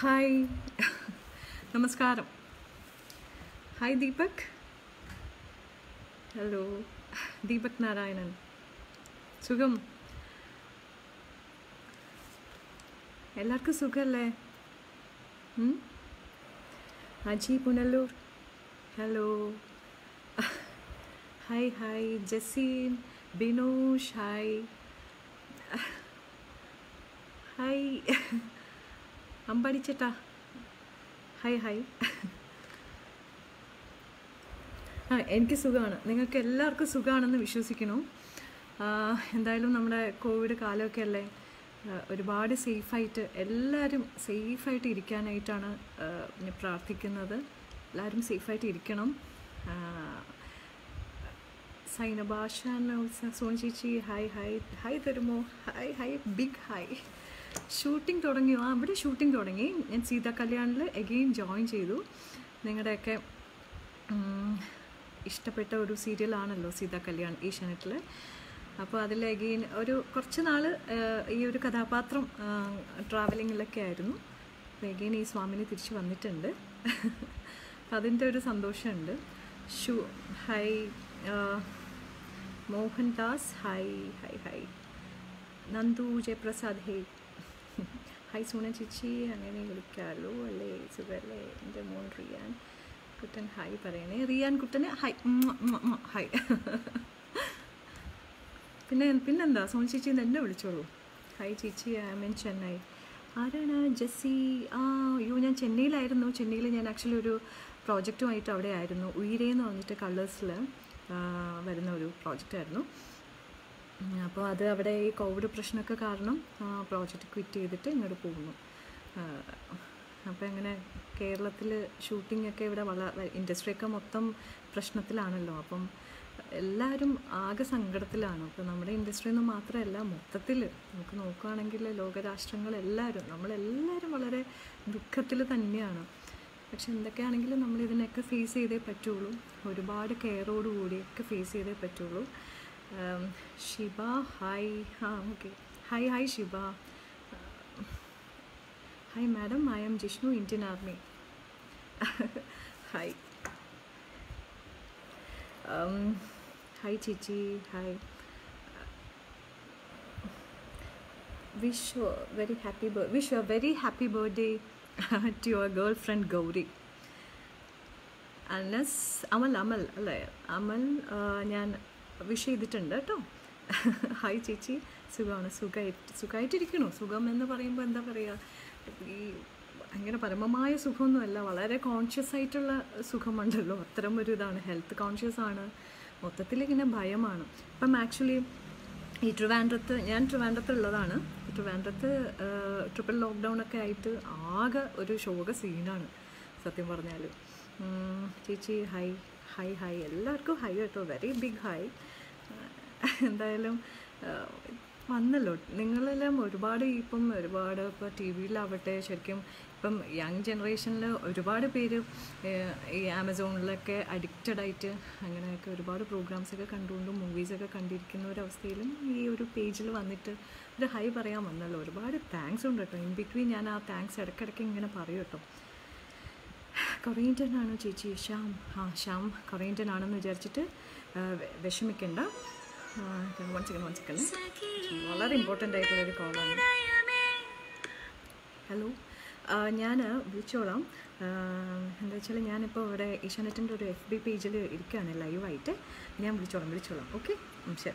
Hi നമസ്കാരം hi Deepak hello Deepak Narayanan സുഖം എല്ലാവർക്കും സുഖമല്ലേ ഉം? Aji Punalur hello hi hi Jaseen Binosh hi hi അമ്പടിച്ചേട്ടാ ഹായ് ഹായ് ആ എനിക്ക് സുഖമാണ് നിങ്ങൾക്ക് എല്ലാവർക്കും സുഖമാണെന്ന് വിശ്വസിക്കുന്നു ആ, എന്തായാലും നമ്മുടെ കോവിഡ് കാലമൊക്കെ അല്ലേ ആ, ഒരുപാട് സേഫായിട്ട് എല്ലാവരും സേഫായിട്ട് ഇരിക്കാനായിട്ടാണ് ആ, ഞാൻ പ്രാർത്ഥിക്കുന്നത് എല്ലാവരും സേഫായിട്ട് ഇരിക്കണം ആ, സൈനഭാഷ സോൺ ചേച്ചി ഹായ് ഹായ് ഹായ് തരുമോ hi hi big hi shooting തുടങ്ങിയോ ആ ഇവിടെ ഷൂട്ടിംഗ് തുടങ്ങി ഞാൻ സീതാ കല്യാണിൽ എഗെയിൻ ജോയിൻ ചെയ്തു നിങ്ങളുടെയൊക്കെ ഉം, ഇഷ്ടപ്പെട്ട ഒരു സീരിയലാണല്ലോ സീതാ കല്യാൺ ഏഷ്യാനെറ്റിൽ അപ്പോൾ അതിൽ എഗെയിൻ ഒരു കുറച്ച് നാൾ ഈ ഒരു കഥാപാത്രം ട്രാവലിങ്ങിലൊക്കെ ആയിരുന്നു അപ്പോൾ എഗെയിൻ ഈ സ്വാമിനി തിരിച്ച് വന്നിട്ടുണ്ട് അപ്പം അതിൻ്റെ ഒരു സന്തോഷമുണ്ട് ഷു hi Mohandas hi hi hi Nandu Jayaprasad hey hi Suna ചേച്ചി അങ്ങനെ വിളിക്കാമല്ലോ അല്ലേ സുഖല്ലേ എൻ്റെ മോൻ റിയാൻ കുട്ടൻ ഹായ് പറയണേ റിയാൻ കുട്ടന് ഹായ് ഹായ് പിന്നെ പിന്നെന്താ സോൺ ചേച്ചി എന്ന് എന്നെ വിളിച്ചോളൂ ഹായ് ചേച്ചി ഐ മീൻ ചെന്നൈ ആരാണ് ജെസ്സി ആ അയ്യോ ഞാൻ ചെന്നൈയിലായിരുന്നു ചെന്നൈയിൽ ഞാൻ ആക്ച്വലി ഒരു പ്രോജക്റ്റുമായിട്ട് അവിടെ ആയിരുന്നു ഉയരേ എന്ന് പറഞ്ഞിട്ട് കളേഴ്സിൽ വരുന്ന ഒരു പ്രോജക്റ്റായിരുന്നു അപ്പോൾ അത് അവിടെ ഈ കോവിഡ് പ്രശ്നമൊക്കെ കാരണം പ്രോജക്റ്റ് ക്വിറ്റ് ചെയ്തിട്ട് ഇങ്ങോട്ട് പോകുന്നു അപ്പോൾ അങ്ങനെ കേരളത്തിൽ ഷൂട്ടിംഗ് ഒക്കെ ഇവിടെ വളരെ ഇൻഡസ്ട്രിയൊക്കെ മൊത്തം പ്രശ്നത്തിലാണല്ലോ അപ്പം എല്ലാവരും ആകെ സങ്കടത്തിലാണ് അപ്പോൾ നമ്മുടെ ഇൻഡസ്ട്രി എന്ന് മാത്രമല്ല മൊത്തത്തിൽ നമുക്ക് നോക്കുകയാണെങ്കിൽ ലോകരാഷ്ട്രങ്ങൾ എല്ലാവരും നമ്മളെല്ലാവരും വളരെ ദുഃഖത്തിൽ തന്നെയാണ് പക്ഷെ എന്തൊക്കെയാണെങ്കിലും നമ്മൾ ഇതിനൊക്കെ ഫേസ് ചെയ്തേ പറ്റുള്ളൂ ഒരുപാട് കെയറോടുകൂടിയൊക്കെ ഫേസ് ചെയ്തേ പറ്റുള്ളൂ Um, ഷിബ ഹായ് ആ okay hi hi Shiba hi madam I am Jishnu Indian army hi hi ചേച്ചി hi wish very happy wish a very happy birthday to your girlfriend Gauri Anas Amal Amal അല്ലേ അമൽ ആ, ഞാൻ വിഷ് ചെയ്തിട്ടുണ്ട് കേട്ടോ ഹായ് ചേച്ചി സുഖമാണ് സുഖമായിട്ട് സുഖമായിട്ടിരിക്കണു സുഖം എന്ന് പറയുമ്പോൾ എന്താ പറയുക ഈ ഭയങ്കര പരമമായ സുഖമൊന്നുമല്ല വളരെ കോൺഷ്യസ് ആയിട്ടുള്ള സുഖമുണ്ടല്ലോ അത്തരം ഒരു ഇതാണ് ഹെൽത്ത് കോൺഷ്യസ് ആണ് മൊത്തത്തിൽ ഇങ്ങനെ ഭയമാണ് ഇപ്പം ആക്ച്വലി ഈ ട്രിവാൻഡ്രത്ത് ഞാൻ ട്രിവാൻഡ്രത്തുള്ളതാണ് ട്രിവാൻഡ്രത്ത് ട്രിപ്പിൾ ലോക്ക്ഡൗൺ ഒക്കെ ആയിട്ട് ആകെ ഒരു ശോക സീനാണ് സത്യം പറഞ്ഞാൽ ഉം, ചേച്ചി ഹൈ ഹൈ ഹൈ എല്ലാവർക്കും ഹൈ കേട്ടോ വെരി ബിഗ് ഹൈ എന്തായാലും ആ, വന്നല്ലോ നിങ്ങളെല്ലാം ഒരുപാട് ഇപ്പം ഒരുപാട് ഇപ്പോൾ ടി വിയിലാവട്ടെ ശരിക്കും ഇപ്പം യങ് ജനറേഷനിൽ ഒരുപാട് പേര് ഏഹ്, ഈ ആമസോണിലൊക്കെ അഡിക്റ്റഡ് ആയിട്ട് അങ്ങനെയൊക്കെ ഒരുപാട് പ്രോഗ്രാംസൊക്കെ കണ്ടുകൊണ്ടും മൂവീസൊക്കെ കണ്ടിരിക്കുന്ന ഒരവസ്ഥയിലും ഈ ഒരു പേജിൽ വന്നിട്ട് ഒരു ഹൈ പറയാൻ വന്നല്ലോ ഒരുപാട് താങ്ക്സ് ഉണ്ട് കേട്ടോ ഇൻ ബിറ്റ്വീൻ ഞാൻ ആ താങ്ക്സ് ഇടയ്ക്കിടയ്ക്ക് ഇങ്ങനെ പറയും കേട്ടോ കൊറിയൻറ്റൻ ആണോ ചേച്ചി ശ്യാം ആ ശ്യാം കൊറിയൻറ്റൻ ആണെന്ന് വിചാരിച്ചിട്ട് ആ, വെ- വിഷമിക്കണ്ട വൺ സെക്കൻഡ് വൺ സെക്കൻഡ് വളരെ ഇമ്പോർട്ടൻ്റ് ആയിട്ടുള്ളൊരു കോളാണ് ഹലോ ഞാൻ വിളിച്ചോളാം ആ, എന്താ വെച്ചാൽ ഞാനിപ്പോൾ ഇവിടെ ഏഷ്യാനെറ്റിൻ്റെ ഒരു എഫ് ബി പേജിൽ ഇരിക്കുകയാണ് ലൈവായിട്ട് ഞാൻ വിളിച്ചോളാം വിളിച്ചോളാം ഓക്കെ ശരി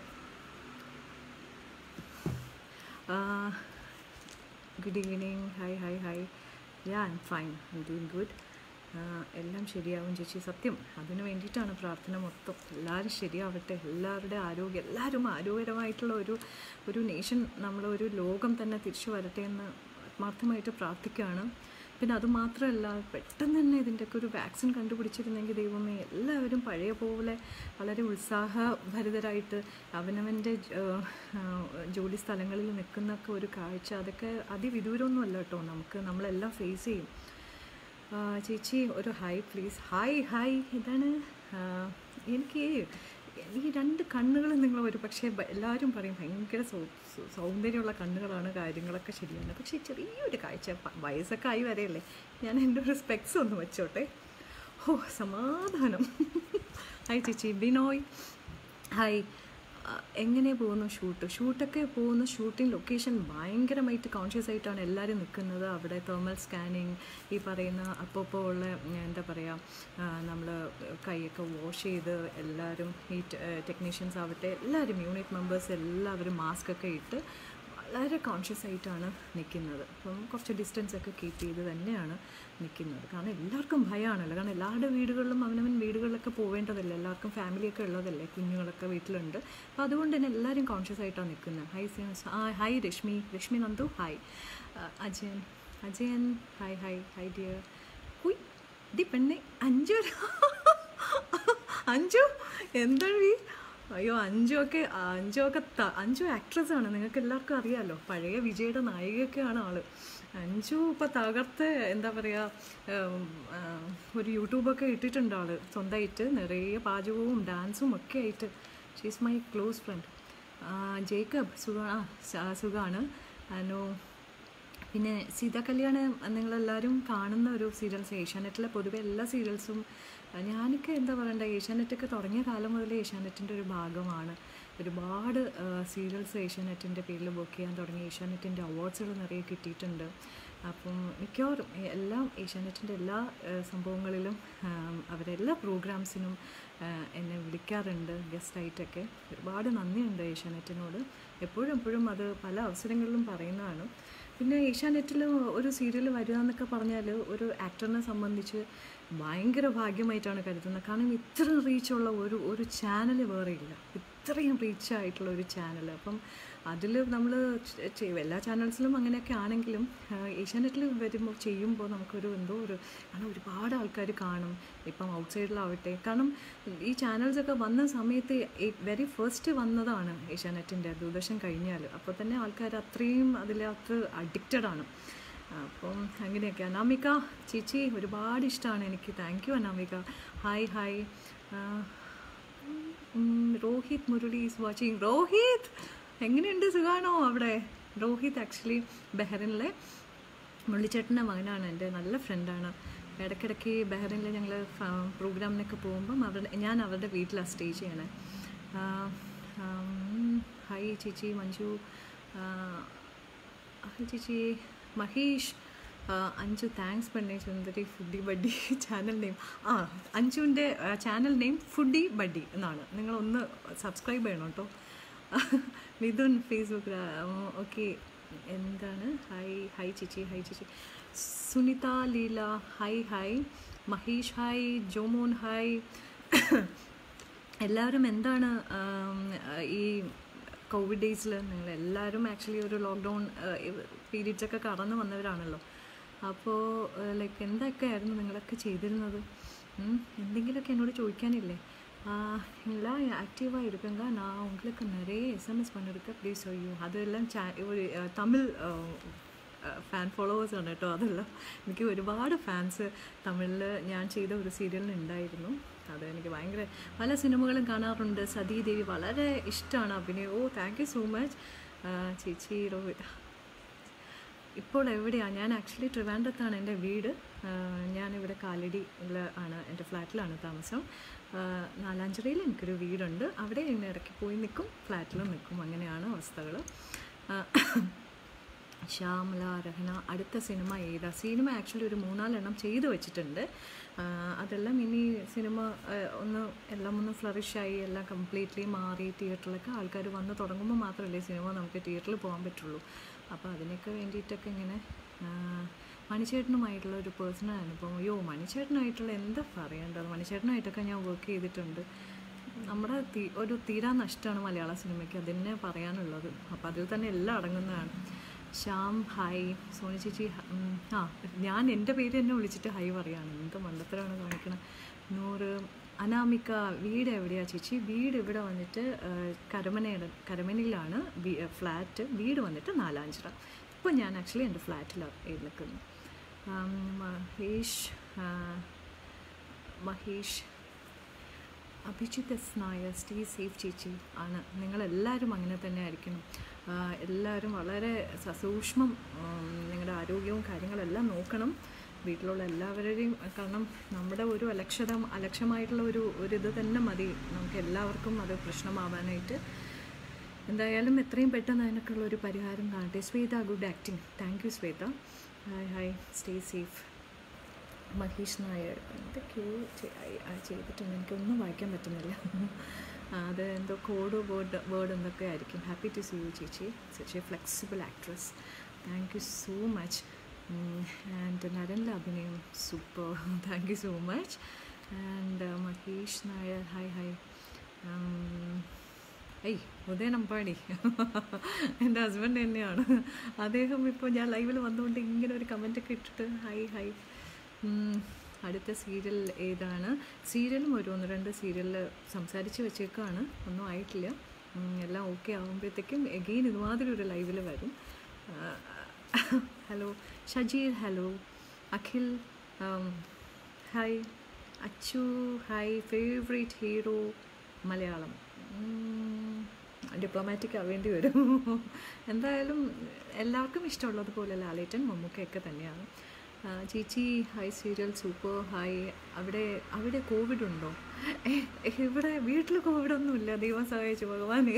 good evening hi hi hi ya I'm fine I doing good എല്ലാം ശരിയാവും ചേച്ചി സത്യം അതിന് വേണ്ടിയിട്ടാണ് പ്രാർത്ഥന മൊത്തം എല്ലാവരും ശരിയാവട്ടെ എല്ലാവരുടെ ആരോഗ്യം എല്ലാവരും ആരോഗ്യകരമായിട്ടുള്ള ഒരു ഒരു നേഷൻ നമ്മൾ ഒരു ലോകം തന്നെ തിരിച്ചു വരട്ടെ എന്ന് ആത്മാർത്ഥമായിട്ട് പ്രാർത്ഥിക്കുകയാണ് പിന്നെ അതുമാത്രമല്ല പെട്ടെന്ന് തന്നെ ഇതിൻ്റെയൊക്കെ ഒരു വാക്സിൻ കണ്ടുപിടിച്ചിരുന്നെങ്കിൽ ദൈവമേ എല്ലാവരും പഴയ പോലെ വളരെ ഉത്സാഹഭരിതരായിട്ട് അവനവൻ്റെ ജ- ആ, ജോലി സ്ഥലങ്ങളിൽ നിൽക്കുന്നൊക്കെ ഒരു കാഴ്ച അതൊക്കെ അതിവിദൂരമൊന്നുമല്ല കേട്ടോ നമുക്ക് നമ്മളെല്ലാം ഫേസ് ചെയ്യും ആ, ചേച്ചി ഒരു ഹായ് പ്ലീസ് ഹായ് ഹായ് ഇതാണ് ആ, എനിക്ക് ഈ രണ്ട് കണ്ണുകൾ നിങ്ങൾ ഒരു പക്ഷേ ബ- എല്ലാവരും പറയും ഭയങ്കര സൗ- സൗ- സൗന്ദര്യമുള്ള കണ്ണുകളാണ് കാര്യങ്ങളൊക്കെ ശരിയാണ് പക്ഷേ ചെറിയൊരു കാഴ്ച പ- വയസ്സൊക്കെ ആയി വരെയല്ലേ ഞാൻ എൻ്റെ ഒരു സ്പെക്സ് ഒന്ന് വെച്ചോട്ടെ ഓ സമാധാനം ഹായ് ചേച്ചി ബിനോയ് ഹായ് ആ, എങ്ങനെ പോകുന്നു ഷൂട്ട് ഷൂട്ടൊക്കെ പോകുന്ന ഷൂട്ടിംഗ് ലൊക്കേഷൻ ഭയങ്കരമായിട്ട് കോൺഷ്യസ് ആയിട്ടാണ് എല്ലാവരും നിൽക്കുന്നത് അവിടെ തെർമൽ സ്കാനിങ് ഈ പറയുന്ന അപ്പോൾ ഉള്ള ഉം, എന്താ പറയുക നമ്മൾ കൈയൊക്കെ വാഷ് ചെയ്ത് എല്ലാവരും ഈ ടെക്നീഷ്യൻസ് ആവട്ടെ എല്ലാവരും യൂണിറ്റ് മെമ്പേഴ്സ് എല്ലാവരും മാസ്ക് ഒക്കെ ഇട്ട് വളരെ കോൺഷ്യസ് ആയിട്ടാണ് നിൽക്കുന്നത് അപ്പം കുറച്ച് ഡിസ്റ്റൻസ് ഒക്കെ കീപ്പ് ചെയ്ത് തന്നെയാണ് നിൽക്കുന്നത് കാരണം എല്ലാവർക്കും ഭയമാണല്ലോ കാരണം എല്ലാവരുടെ വീടുകളിലും അവനവൻ വീടുകളിലൊക്കെ പോവേണ്ടതല്ലേ എല്ലാവർക്കും ഫാമിലിയൊക്കെ ഉള്ളതല്ലേ കുഞ്ഞുങ്ങളൊക്കെ വീട്ടിലുണ്ട് അപ്പോൾ അതുകൊണ്ട് തന്നെ എല്ലാവരും കോൺഷ്യസ് ആയിട്ടാണ് നിൽക്കുന്നത് ഹൈ സിൻസ് ആ ഹായ് രശ്മി രശ്മി നന്ദു ഹായ് ആ, Ajayan Ajayan hi hi hi dear ഹുയ് ഡി പെണ്ണെ അഞ്ചു അഞ്ചു എന്താണ് ഈ അയ്യോ അഞ്ചു ഒക്കെ അഞ്ചു ഒക്കെ ത- അഞ്ചു ആക്ട്രസ് ആണ് നിങ്ങൾക്ക് എല്ലാവർക്കും അറിയാമല്ലോ പഴയ വിജയുടെ നായികയൊക്കെയാണ് ആള് അഞ്ചു ഇപ്പം തകർത്ത് എന്താ പറയുക ഒരു യൂട്യൂബൊക്കെ ഇട്ടിട്ടുണ്ട് ആള് സ്വന്തമായിട്ട് നിറയെ പാചകവും ഡാൻസും ഒക്കെ ആയിട്ട് she's my close friend Jacob സുഖ ആ സ- സുഖാണ് അനു പിന്നെ സീതാ കല്യാണം നിങ്ങളെല്ലാവരും കാണുന്ന ഒരു സീരിയൽസ് ഏഷ്യാനെറ്റിലെ പൊതുവെ എല്ലാ സീരിയൽസും അഹ് ഞാനൊക്കെ എന്താ പറയണ്ട ഏഷ്യാനെറ്റൊക്കെ തുടങ്ങിയ കാലം മുതൽ ഏഷ്യാനെറ്റിൻ്റെ ഒരു ഭാഗമാണ് ഒരുപാട് സീരിയൽസ് ഏഷ്യാനെറ്റിൻ്റെ പേരിൽ വർക്ക് ചെയ്യാൻ തുടങ്ങി ഏഷ്യാനെറ്റിൻ്റെ അവാർഡ്സുകൾ നിറയെ കിട്ടിയിട്ടുണ്ട് അപ്പം മിക്കവാറും എ- എല്ലാം ഏഷ്യാനെറ്റിൻ്റെ എല്ലാ ഏഹ്, സംഭവങ്ങളിലും ആം, അവരെല്ലാ പ്രോഗ്രാംസിനും ആഹ്, എന്നെ വിളിക്കാറുണ്ട് ഗസ്റ്റായിട്ടൊക്കെ ഒരുപാട് നന്ദിയുണ്ട് ഏഷ്യാനെറ്റിനോട് എപ്പോഴും എപ്പോഴും അത് പല അവസരങ്ങളിലും പറയുന്നതാണ് പിന്നെ ഏഷ്യാനെറ്റിൽ ഒരു സീരിയൽ വരിക എന്നൊക്കെ പറഞ്ഞാൽ ഒരു ആക്ടറിനെ സംബന്ധിച്ച് ഭയങ്കര ഭാഗ്യമായിട്ടാണ് കരുതുന്നത് കാരണം ഇത്ര റീച്ചുള്ള ഒരു ഒരു ചാനൽ വേറെ ഇല്ല ഇത്രയും റീച്ച് ആയിട്ടുള്ള ഒരു ചാനൽ അപ്പം അതിൽ നമ്മൾ എല്ലാ ചാനൽസിലും അങ്ങനെയൊക്കെ ആണെങ്കിലും ഏഷ്യാനെറ്റിൽ വരുമ്പോൾ ചെയ്യുമ്പോൾ നമുക്കൊരു എന്തോ ഒരു കാരണം ഒരുപാട് ആൾക്കാർ കാണും ഇപ്പം ഔട്ട് സൈഡിലാവട്ടെ കാരണം ഈ ചാനൽസൊക്കെ വന്ന സമയത്ത് വെരി ഫസ്റ്റ് വന്നതാണ് ഏഷ്യാനെറ്റിൻ്റെ ദൂരദർശൻ കഴിഞ്ഞാൽ അപ്പോൾ തന്നെ ആൾക്കാർ അത്രയും അതിലകത്ത് അഡിക്റ്റഡ് ആണ് അപ്പം അങ്ങനെയൊക്കെ അനാമിക ചേച്ചി ഒരുപാട് ഇഷ്ടമാണ് എനിക്ക് thank you Anamika hi hi Rohit Murali is watching Rohit എങ്ങനെയുണ്ട് സുഖാണോ അവിടെ രോഹിത് ആക്ച്വലി ബഹ്റിനിലെ മുള്ളിച്ചേട്ടൻ്റെ മകനാണ് എൻ്റെ നല്ല ഫ്രണ്ടാണ് ഇടയ്ക്കിടയ്ക്ക് ബഹ്റിനിൽ ഞങ്ങൾ പ്രോഗ്രാമിനൊക്കെ പോകുമ്പം അവരുടെ ഞാൻ അവരുടെ വീട്ടിലാണ് സ്റ്റേ ചെയ്യണേ ആ, ആം, ഹായ് ചേച്ചി മഞ്ജു ആ, ഹായ് ചേച്ചി മഹേഷ് ആ, അഞ്ചു താങ്ക്സ് പെണ്ണേ സുന്ദരി ഫുഡി ബഡ്ഡി ചാനൽ നെയിം ആ അഞ്ചുവിൻ്റെ ചാനൽ നെയിം ഫുഡി ബഡ്ഡി എന്നാണ് നിങ്ങളൊന്ന് സബ്സ്ക്രൈബ് ചെയ്യണം കേട്ടോ മിഥുൻ ഫേസ്ബുക്ക് ഓക്കെ എന്താണ് ഹായ് ഹായ് ചേച്ചി ഹായ് ചേച്ചി Sunitha Leela hi hi Mahesh hi Jomon hi എല്ലാവരും എന്താണ് ആം, ഈ കോവിഡ് ഡേയ്സിൽ നിങ്ങൾ എല്ലാവരും ആക്ച്വലി ഒരു ലോക്ക്ഡൗൺ പീരീഡ്സ് ഒക്കെ കടന്നു വന്നവരാണല്ലോ അപ്പോൾ ലൈക്ക് എന്തൊക്കെയായിരുന്നു നിങ്ങളൊക്കെ ചെയ്തിരുന്നത് ഉം, എന്തെങ്കിലുമൊക്കെ എന്നോട് ചോദിക്കാനില്ലേ எல்லாம் ஆக்டிவாக இருக்குங்க நான் உங்களுக்கு நிறைய எஸ்எம்எஸ் பண்ணியிருக்கேன் ப்ளீஸ் ஐயோ അതെല്ലാം ചാ ഒരു ആ, തമിഴ് ഫാൻ ഫോളോവേഴ്സ് ആണ് കേട്ടോ അതെല്ലാം എനിക്ക് ഒരുപാട് ഫാൻസ് തമിഴിൽ ഞാൻ ചെയ്ത ഒരു സീരിയലിന് ഉണ്ടായിരുന്നു അത് എനിക്ക് ഭയങ്കര പല സിനിമകളും കാണാറുണ്ട് സതീദേവി വളരെ ഇഷ്ടമാണ് അഭിനയം ഓ താങ്ക് യു സോ മച്ച് ചേച്ചി റോഹിത് ഇപ്പോൾ എവിടെയാണ് ഞാൻ ആക്ച്വലി ട്രിവാൻഡ്രത്താണ് എൻ്റെ വീട് ആഹ് ഞാനിവിടെ കാലടിയിൽ ആണ് എൻ്റെ ഫ്ലാറ്റിലാണ് താമസം ആഹ് നാലാഞ്ചിറയിൽ എനിക്കൊരു വീടുണ്ട് അവിടെ ഞാൻ ഇടയ്ക്ക് പോയി നിൽക്കും ഫ്ലാറ്റിലും നിൽക്കും അങ്ങനെയാണ് അവസ്ഥകൾ ശ്യാമല രഹന അടുത്ത സിനിമ ഏതാ സിനിമ ആക്ച്വലി ഒരു മൂന്നാലെണ്ണം ചെയ്തു വെച്ചിട്ടുണ്ട് ആഹ് അതെല്ലാം ഇനി സിനിമ ആഹ് ഒന്ന് എല്ലാം ഒന്ന് ഫ്ലറിഷായി എല്ലാം കംപ്ലീറ്റ്ലി മാറി തിയേറ്ററിലൊക്കെ ആൾക്കാർ വന്ന് തുടങ്ങുമ്പോൾ മാത്രമല്ലേ സിനിമ നമുക്ക് തിയേറ്ററിൽ പോകാൻ പറ്റുള്ളൂ അപ്പോൾ അതിനൊക്കെ വേണ്ടിയിട്ടൊക്കെ ഇങ്ങനെ ആഹ് മണിച്ചേട്ടനുമായിട്ടുള്ള ഒരു പേഴ്സണൽ അനുഭവം അയ്യോ മണിച്ചേട്ടനായിട്ടുള്ള എന്താ പറയേണ്ടത് മണിച്ചേട്ടനായിട്ടൊക്കെ ഞാൻ വർക്ക് ചെയ്തിട്ടുണ്ട് നമ്മുടെ തീ- ഒരു തീരാ നഷ്ടമാണ് മലയാള സിനിമയ്ക്ക് അതിനെ പറയാനുള്ളത് അപ്പോൾ അതിൽ തന്നെ എല്ലാം അടങ്ങുന്നതാണ് ശ്യാം ഹായ് സോനി ചേച്ചി ഹ- ഉം, ആ ഞാൻ എൻ്റെ പേര് തന്നെ വിളിച്ചിട്ട് ഹൈ പറയാണ് എന്ത് മണ്ടത്തരമാണ് കാണിക്കണം നൂറ് അനാമിക വീട് എവിടെയാ ചേച്ചി വീട് ഇവിടെ വന്നിട്ട് ആ, കരമനയുടെ കരമനയിലാണ് വീ- ഫ്ലാറ്റ് വീട് വന്നിട്ട് നാലാഞ്ചിറ ഇപ്പോൾ ഞാൻ ആക്ച്വലി എൻ്റെ ഫ്ലാറ്റിലാണ് നിൽക്കുന്നത് ആം, മഹേഷ് ആ, Mahesh Abhijith S Nair stay safe ചേച്ചി ആണ് നിങ്ങളെല്ലാവരും അങ്ങനെ തന്നെ ആയിരിക്കണം ആ, എല്ലാവരും വളരെ സസൂക്ഷ്മം ഉം, നിങ്ങളുടെ ആരോഗ്യവും കാര്യങ്ങളെല്ലാം നോക്കണം വീട്ടിലുള്ള എല്ലാവരുടെയും കാരണം നമ്മുടെ ഒരു അലക്ഷതം അലക്ഷ്യമായിട്ടുള്ള ഒരു ഒരു ഇത് തന്നെ മതി നമുക്ക് എല്ലാവർക്കും അത് പ്രശ്നമാവാനായിട്ട് എന്തായാലും എത്രയും പെട്ടെന്ന് അതിനൊക്കെയുള്ള ഒരു പരിഹാരം കാണട്ടെ Swetha good acting thank you Swetha hi hi stay safe Mahesh Nair എന്തൊക്കെയോ ചെ- ആയി- ആ ചെയ്തിട്ടുണ്ട് എനിക്കൊന്നും വായിക്കാൻ പറ്റുന്നില്ല ആ, അത് എന്തോ കോഡ് വേർഡ് വേർഡ് എന്തൊക്കെ ആയിരിക്കും ഹാപ്പി ടു സീ യു ചേച്ചി such a flexible actress thank you so much and നരനിലെ അഭിനയം super thank you so much and Mahesh Nair hi hi hey Udayan Ambadi എൻ്റെ ഹസ്ബൻഡ് തന്നെയാണ് അദ്ദേഹം ഇപ്പോൾ ഞാൻ ലൈവിൽ വന്നുകൊണ്ട് ഇങ്ങനെ ഒരു കമൻ്റൊക്കെ ഇട്ടിട്ട് ഹൈ ഹൈ ഉം, അടുത്ത സീരിയൽ ഏതാണ് സീരിയലും ഒരു ഒന്ന് രണ്ട് സീരിയലിൽ സംസാരിച്ച് വെച്ചേക്കാണ് ഒന്നും ആയിട്ടില്ല ഉം, എല്ലാം ഓക്കെ ആകുമ്പോഴത്തേക്കും എഗെയിൻ ഇതുമാതിരി ഒരു ലൈവിൽ വരും hello Shajeer hello Akhil hi Achu hi favourite hero Malayalam diplomatic ആവേണ്ടി വരും എന്തായാലും എല്ലാവർക്കും ഇഷ്ടമുള്ളതുപോലെ ലാലേട്ടൻ മമ്മൂക്കയൊക്കെ തന്നെയാണ് ആ, ചേച്ചി ഹായ് സീരിയൽ സൂപ്പർ ഹായ് അവിടെ അവിടെ കോവിഡ് ഉണ്ടോ ഏ, ഇവിടെ വീട്ടിൽ കോവിഡൊന്നുമില്ല ദൈവം സഹായിച്ചു ഭഗവാനെ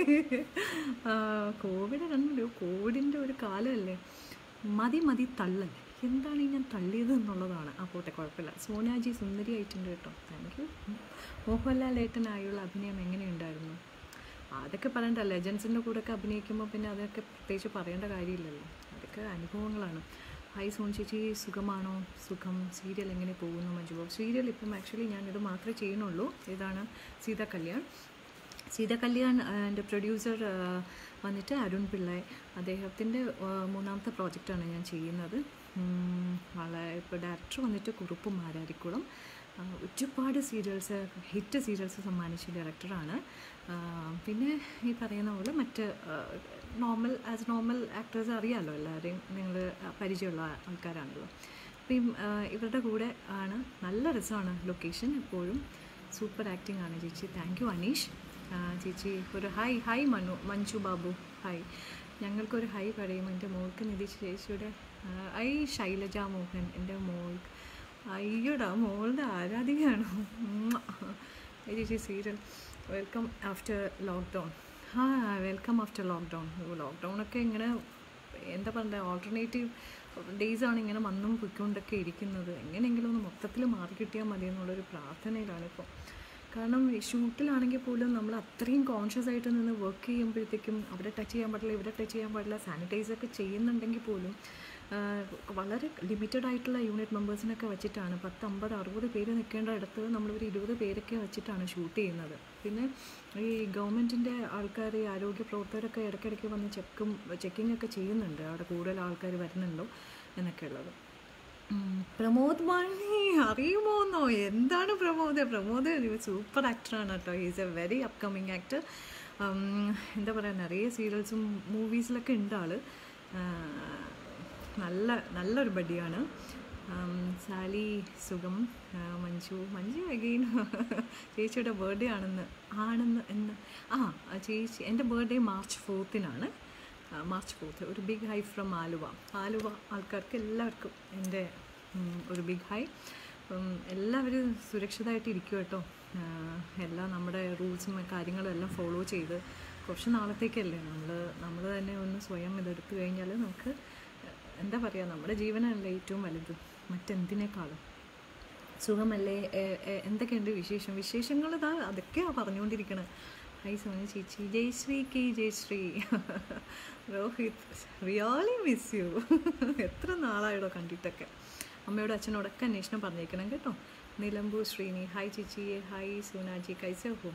ആ, കോവിഡ് കണ്ടല്ലോ കോവിഡിൻ്റെ ഒരു കാലമല്ലേ മതി മതി തള്ളൽ എന്താണ് ഈ ഞാൻ തള്ളിയത് എന്നുള്ളതാണ് ആ പോട്ടെ കുഴപ്പമില്ല സോനാജി സുന്ദരിയായിട്ടുണ്ട് കേട്ടോ താങ്ക് യു മോഹൻലാൽ ഏട്ടനായുള്ള അഭിനയം എങ്ങനെയുണ്ടായിരുന്നു അതൊക്കെ പറയണ്ട ലെജൻസിൻ്റെ കൂടെയൊക്കെ അഭിനയിക്കുമ്പോൾ പിന്നെ അതൊക്കെ പ്രത്യേകിച്ച് പറയേണ്ട കാര്യമില്ലല്ലോ അതൊക്കെ അനുഭവങ്ങളാണ് ഹായ് സോൺ ചേച്ചി സുഖമാണോ സുഖം സീരിയൽ എങ്ങനെ പോകുന്നു മഞ്ജുബോ സീരിയൽ ഇപ്പം ആക്ച്വലി ഞാനിത് മാത്രമേ ചെയ്യുന്നുള്ളൂ ഇതാണ് സീത കല്യാൺ സീത കല്യാൺ എൻ്റെ പ്രൊഡ്യൂസർ വന്നിട്ട് അരുൺ പിള്ളൈ അദ്ദേഹത്തിൻ്റെ മൂന്നാമത്തെ പ്രോജക്റ്റാണ് ഞാൻ ചെയ്യുന്നത് ഉം, വളരെ ഇപ്പോൾ ഡയറക്ടർ വന്നിട്ട് കുറുപ്പ് മാരാരിക്കുളം ആ, ഒരുപാട് സീരിയൽസ് ഹിറ്റ് സീരിയൽസ് സമ്മാനിച്ച ഡയറക്ടറാണ് ആ, പിന്നെ ഈ പറയുന്ന പോലെ മറ്റ് നോർമൽ ആസ് നോർമൽ ആക്ടേഴ്സ് അറിയാമല്ലോ എല്ലാവരെയും നിങ്ങൾ പരിചയമുള്ള ആൾക്കാരാണല്ലോ അപ്പം ഈ, ആ, ഇവരുടെ കൂടെ ആണ് നല്ല രസമാണ് ലൊക്കേഷൻ എപ്പോഴും സൂപ്പർ ആക്ടിംഗ് ആണ് ചേച്ചി താങ്ക് യു അനീഷ് ആ, ചേച്ചി ഒരു hi hi Manu Manju Babu hi ഞങ്ങൾക്കൊരു ഹൈ പറയും എൻ്റെ മോൾക്ക് നിധി ചേച്ചിയുടെ ആ, ഐ ശൈലജ മോഹൻ എൻ്റെ മോൾ അയ്യോടാ മോളുടെ ആരാധികയാണ് ഉമ്മ. ഏയ് ചേച്ചി സീരിയൽ വെൽക്കം ആഫ്റ്റർ ലോക്ക്ഡൗൺ ആ വെൽക്കം ആഫ്റ്റർ ലോക്ക്ഡൗൺ ലോക്ക്ഡൗൺ ഒക്കെ ഇങ്ങനെ എന്താ പറയുക ഓൾട്ടർനേറ്റീവ് ഡേയ്സ് ആണ് ഇങ്ങനെ വന്നും പൊയ്ക്കൊണ്ടൊക്കെ ഇരിക്കുന്നത് എങ്ങനെയെങ്കിലും ഒന്ന് മൊത്തത്തിൽ മാറി കിട്ടിയാൽ മതി എന്നുള്ളൊരു പ്രാർത്ഥനയിലാണ് ഇപ്പോൾ കാരണം ഈ ഷൂട്ടിലാണെങ്കിൽ പോലും നമ്മൾ അത്രയും കോൺഷ്യസ് ആയിട്ട് നിന്ന് വർക്ക് ചെയ്യുമ്പോഴത്തേക്കും അവിടെ ടച്ച് ചെയ്യാൻ പാടില്ല ഇവിടെ ടച്ച് ചെയ്യാൻ പാടില്ല സാനിറ്റൈസ് ഒക്കെ ചെയ്യുന്നുണ്ടെങ്കിൽ പോലും ആ, വളരെ ലിമിറ്റഡ് ആയിട്ടുള്ള യൂണിറ്റ് മെമ്പേഴ്സിനൊക്കെ വെച്ചിട്ടാണ് പത്ത് അമ്പത് അറുപത് പേര് നിൽക്കേണ്ട ഇടത്ത് നമ്മളൊരു ഇരുപത് പേരൊക്കെ വെച്ചിട്ടാണ് ഷൂട്ട് ചെയ്യുന്നത് പിന്നെ ഈ ഗവൺമെൻറ്റിൻ്റെ ആൾക്കാർ ഈ ആരോഗ്യ പ്രവർത്തകരൊക്കെ ഇടയ്ക്കിടയ്ക്ക് വന്ന് ചെക്കും ചെക്കിംഗ് ഒക്കെ ചെയ്യുന്നുണ്ട് അവിടെ കൂടുതൽ ആൾക്കാർ വരുന്നുണ്ടോ എന്നൊക്കെ ഉള്ളത് ഉം, പ്രമോദ് മാണി അറിയുമോന്നോ എന്താണ് പ്രമോദ് പ്രമോദ് സൂപ്പർ ആക്ടറാണ് കേട്ടോ is a very upcoming actor എന്താ പറയുക നിറയെ സീരിയൽസും മൂവീസിലൊക്കെ ഉണ്ട് ആള് ആ, നല്ല നല്ലൊരു ബഡിയാണ് ഉം, സാലി സുഖം ആ, മഞ്ജു മഞ്ജു അഗെയിൻ ചേച്ചിയുടെ ബർത്ത്ഡേ ആണെന്ന് ആണെന്ന് എന്ന് ആ ചേച്ചി എൻ്റെ ബർത്ത്ഡേ മാർച്ച് ഫോർത്തിനാണ് ആ, മാർച്ച് ഫോർത്ത് ഒരു big hi from Aluva Aluva ആൾക്കാർക്ക് എല്ലാവർക്കും എൻ്റെ ഉം, ഒരു ബിഗ് ഹൈ ഉം, എല്ലാവരും സുരക്ഷിതമായിട്ട് ഇരിക്കും കേട്ടോ ആ, എല്ലാം നമ്മുടെ റൂൾസും കാര്യങ്ങളും എല്ലാം ഫോളോ ചെയ്ത് കുറച്ച് നാളത്തേക്കല്ലേ നമ്മൾ നമ്മൾ തന്നെ ഒന്ന് സ്വയം ഇതെടുത്തു കഴിഞ്ഞാൽ നമുക്ക് എന്താ പറയുക നമ്മുടെ ജീവനല്ലേ ഏറ്റവും വലുത് മറ്റെന്തിനേക്കാളും സുഖമല്ലേ എ- എ- എന്തൊക്കെയുണ്ട് വിശേഷം വിശേഷങ്ങൾ ഇതാ അതൊക്കെയാണ് പറഞ്ഞുകൊണ്ടിരിക്കണത് ഹൈ സോനി ചേച്ചി Jayasree K Jayasree Rohit really miss you എത്ര നാളായിടോ കണ്ടിട്ടൊക്കെ അമ്മയോടും അച്ഛനോടൊക്കെ അന്വേഷണം പറഞ്ഞേക്കണം കേട്ടോ നിലമ്പൂർ ശ്രീനി ഹായ് ചേച്ചി ഹായ് സോനാജി കൈസ ഹോ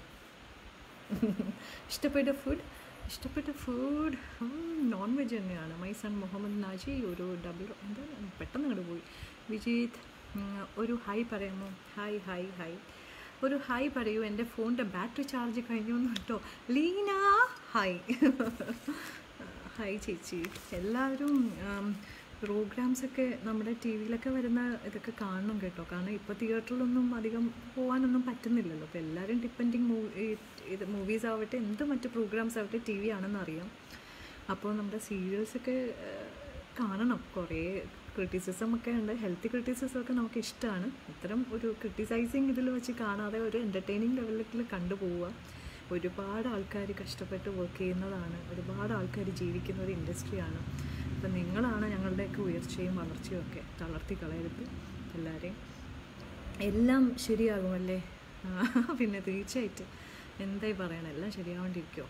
ഇഷ്ടപ്പെട്ട ഫുഡ് ഇഷ്ടപ്പെട്ട ഫുഡ് നോൺ വെജ് തന്നെയാണ് മൈ സൺ മുഹമ്മദ് നാജി ഒരു ഡബിൾ എന്താ പെട്ടെന്ന് അങ്ങോട്ട് പോയി വിജീത് ഉം, ഒരു ഹായ് പറയാമോ ഹായ് ഹായ് ഹായ് ഒരു ഹായ് പറയൂ എൻ്റെ ഫോണിൻ്റെ ബാറ്ററി ചാർജ് കഴിഞ്ഞു എന്ന് കേട്ടോ ലീന ഹായ് ഹായ് ചേച്ചി എല്ലാവരും പ്രോഗ്രാംസ് ഒക്കെ നമ്മുടെ ടി വിയിലൊക്കെ വരുന്ന ഇതൊക്കെ കാണണം കേട്ടോ കാരണം ഇപ്പോൾ തിയേറ്ററിലൊന്നും അധികം പോകാനൊന്നും പറ്റുന്നില്ലല്ലോ അപ്പോൾ എല്ലാവരും ഡിപ്പെൻഡിങ് മൂവി ഇത് മൂവീസ് ആവട്ടെ എന്ത് മറ്റ് പ്രോഗ്രാംസ് ആവട്ടെ ടി വി ആണെന്ന് അറിയാം അപ്പോൾ നമ്മുടെ സീരിയൽസൊക്കെ കാണണം കുറേ ക്രിറ്റിസിസം ഒക്കെ ഉണ്ട് ഹെൽത്തി ക്രിറ്റിസിസം ഒക്കെ നമുക്ക് ഇഷ്ടമാണ് ഇത്തരം ഒരു ക്രിട്ടിസൈസിങ് ഇതിൽ വെച്ച് കാണാതെ ഒരു എൻ്റർടൈനിങ് ലെവലിൽ കണ്ടുപോവുക ഒരുപാട് ആൾക്കാർ കഷ്ടപ്പെട്ട് വർക്ക് ചെയ്യുന്നതാണ് ഒരുപാട് ആൾക്കാർ ജീവിക്കുന്ന ഒരു ഇൻഡസ്ട്രിയാണ് അപ്പം നിങ്ങളാണ് ഞങ്ങളുടെയൊക്കെ ഉയർച്ചയും വളർച്ചയും ഒക്കെ തളർത്തി കളയരുത് എല്ലാവരെയും എല്ലാം ശരിയാകുമല്ലേ ആ, പിന്നെ തീർച്ചയായിട്ടും എന്തായി പറയണം എല്ലാം ശരിയാവേണ്ടിരിക്കുമോ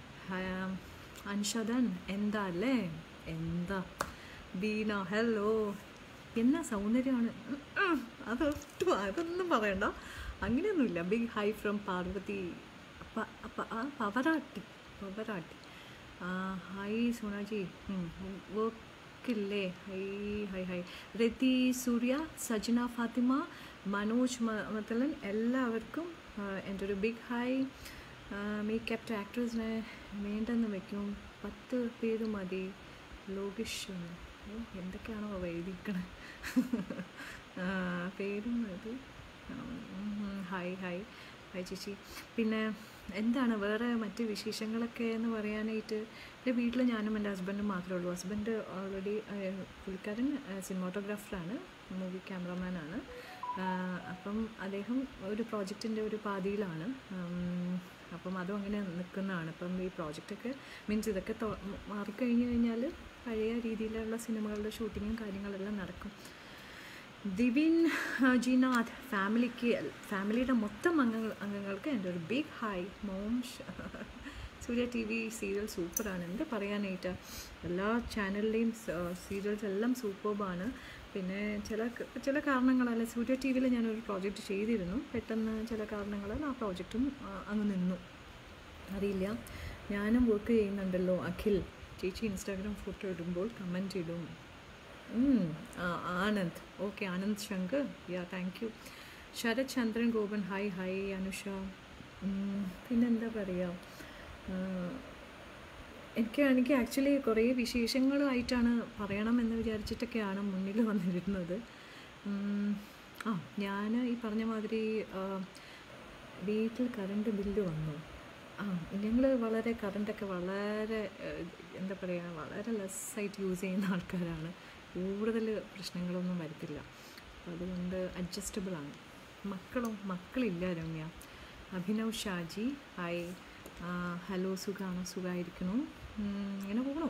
അൻഷദൻ എന്താ അല്ലേ എന്താ ബീന ഹലോ എന്നാ സൗന്ദര്യമാണ് ഉം, ഉം, അതൊട്ടും അതൊന്നും പറയണ്ട അങ്ങനെയൊന്നുമില്ല ബിഗ് ഹൈ ഫ്രം പാർവതി പ- പ- ആ, പവറാട്ടി പവറാട്ടി ആ, ഹായ് സോണാജി വർക്കില്ലേ hi hi hi Rathi Surya Sajana Fathima Manoj മ- മത്തലൻ എല്ലാവർക്കും ആ, എൻ്റെ ഒരു ബിഗ് ഹായ് മേക്കപ്പ് ആക്ട്രസിനെ വേണ്ടെന്ന് വെക്കും പത്ത് പേര് മതി ലോകിഷ് എന്ന്. ഓ, എന്തൊക്കെയാണോ അവ എഴുതിയിരിക്കണേ പേരും മതി ഉം, ഹായ് ഹായ് ഹായ് ചേച്ചി പിന്നെ എന്താണ് വേറെ മറ്റ് വിശേഷങ്ങളൊക്കെ എന്ന് പറയാനായിട്ട് എൻ്റെ വീട്ടിൽ ഞാനും എൻ്റെ ഹസ്ബൻഡും മാത്രമേ ഉള്ളൂ ഹസ്ബൻഡ് ഓൾറെഡി പുള്ളിക്കാരൻ സിനിമാറ്റോഗ്രാഫറാണ് മൂവി ക്യാമറമാനാണ് അപ്പം അദ്ദേഹം ഒരു പ്രോജക്റ്റിൻ്റെ ഒരു പാതിയിലാണ് ഉം, അപ്പം അതും അങ്ങനെ നിൽക്കുന്നതാണ് അപ്പം ഈ പ്രോജക്റ്റൊക്കെ മീൻസ് ഇതൊക്കെ തൊ- മാറിക്കഴിഞ്ഞ് കഴിഞ്ഞാൽ പഴയ രീതിയിലുള്ള സിനിമകളുടെ ഷൂട്ടിങ്ങും കാര്യങ്ങളെല്ലാം നടക്കും ദിവിൻ ആ, ജിനാഥ് ഫാമിലിക്ക് ഫാമിലിയുടെ മൊത്തം അംഗങ്ങൾ അംഗങ്ങൾക്ക് എൻ്റെ ഒരു big hi mom Surya T V serial സൂപ്പറാണ് എന്ത് പറയാനായിട്ട് എല്ലാ ചാനലിലെയും സീരിയൽസ് എല്ലാം സൂപ്പർബാണ് പിന്നെ ചില ചില കാരണങ്ങളാൽ സൂര്യ ടി വിയിൽ ഞാനൊരു പ്രോജക്റ്റ് ചെയ്തിരുന്നു പെട്ടെന്ന് ചില കാരണങ്ങളാൽ ആ പ്രോജക്റ്റും അങ്ങ് നിന്നു അറിയില്ല ഞാനും വർക്ക് ചെയ്യുന്നുണ്ടല്ലോ അഖിൽ ചേച്ചി ഇൻസ്റ്റാഗ്രാം ഫോട്ടോ ഇടുമ്പോൾ കമൻറ്റ് ഇടും ഉം, ആ, Anand okay Anand Shankar yeah thank you Sarath Chandran Gopan hi hi Anusha ഉം, പിന്നെന്താ പറയുക എനിക്ക് എനിക്ക് ആക്ച്വലി കുറേ വിശേഷങ്ങളായിട്ടാണ് പറയണമെന്ന് വിചാരിച്ചിട്ടൊക്കെയാണ് മുന്നിൽ വന്നിരുന്നത് ഉം, ആ ഞാൻ ഈ പറഞ്ഞ മാതിരി ആ, വീട്ടിൽ കറണ്ട് ബില്ല് വന്നു ആ ഞങ്ങൾ വളരെ കറണ്ടൊക്കെ വളരെ ഏഹ്, എന്താ പറയുക വളരെ ലെസ്സായിട്ട് യൂസ് ചെയ്യുന്ന ആൾക്കാരാണ് കൂടുതൽ പ്രശ്നങ്ങളൊന്നും വരത്തില്ല അപ്പം അതുകൊണ്ട് അഡ്ജസ്റ്റബിളാണ് മക്കളോ മക്കളില്ല രമ്യ അഭിനവ് ഷാജി ഹായ് ആ, ഹലോ സുഖമാണോ സുഖമായിരിക്കണു ഉം, ഇങ്ങനെ പോകണു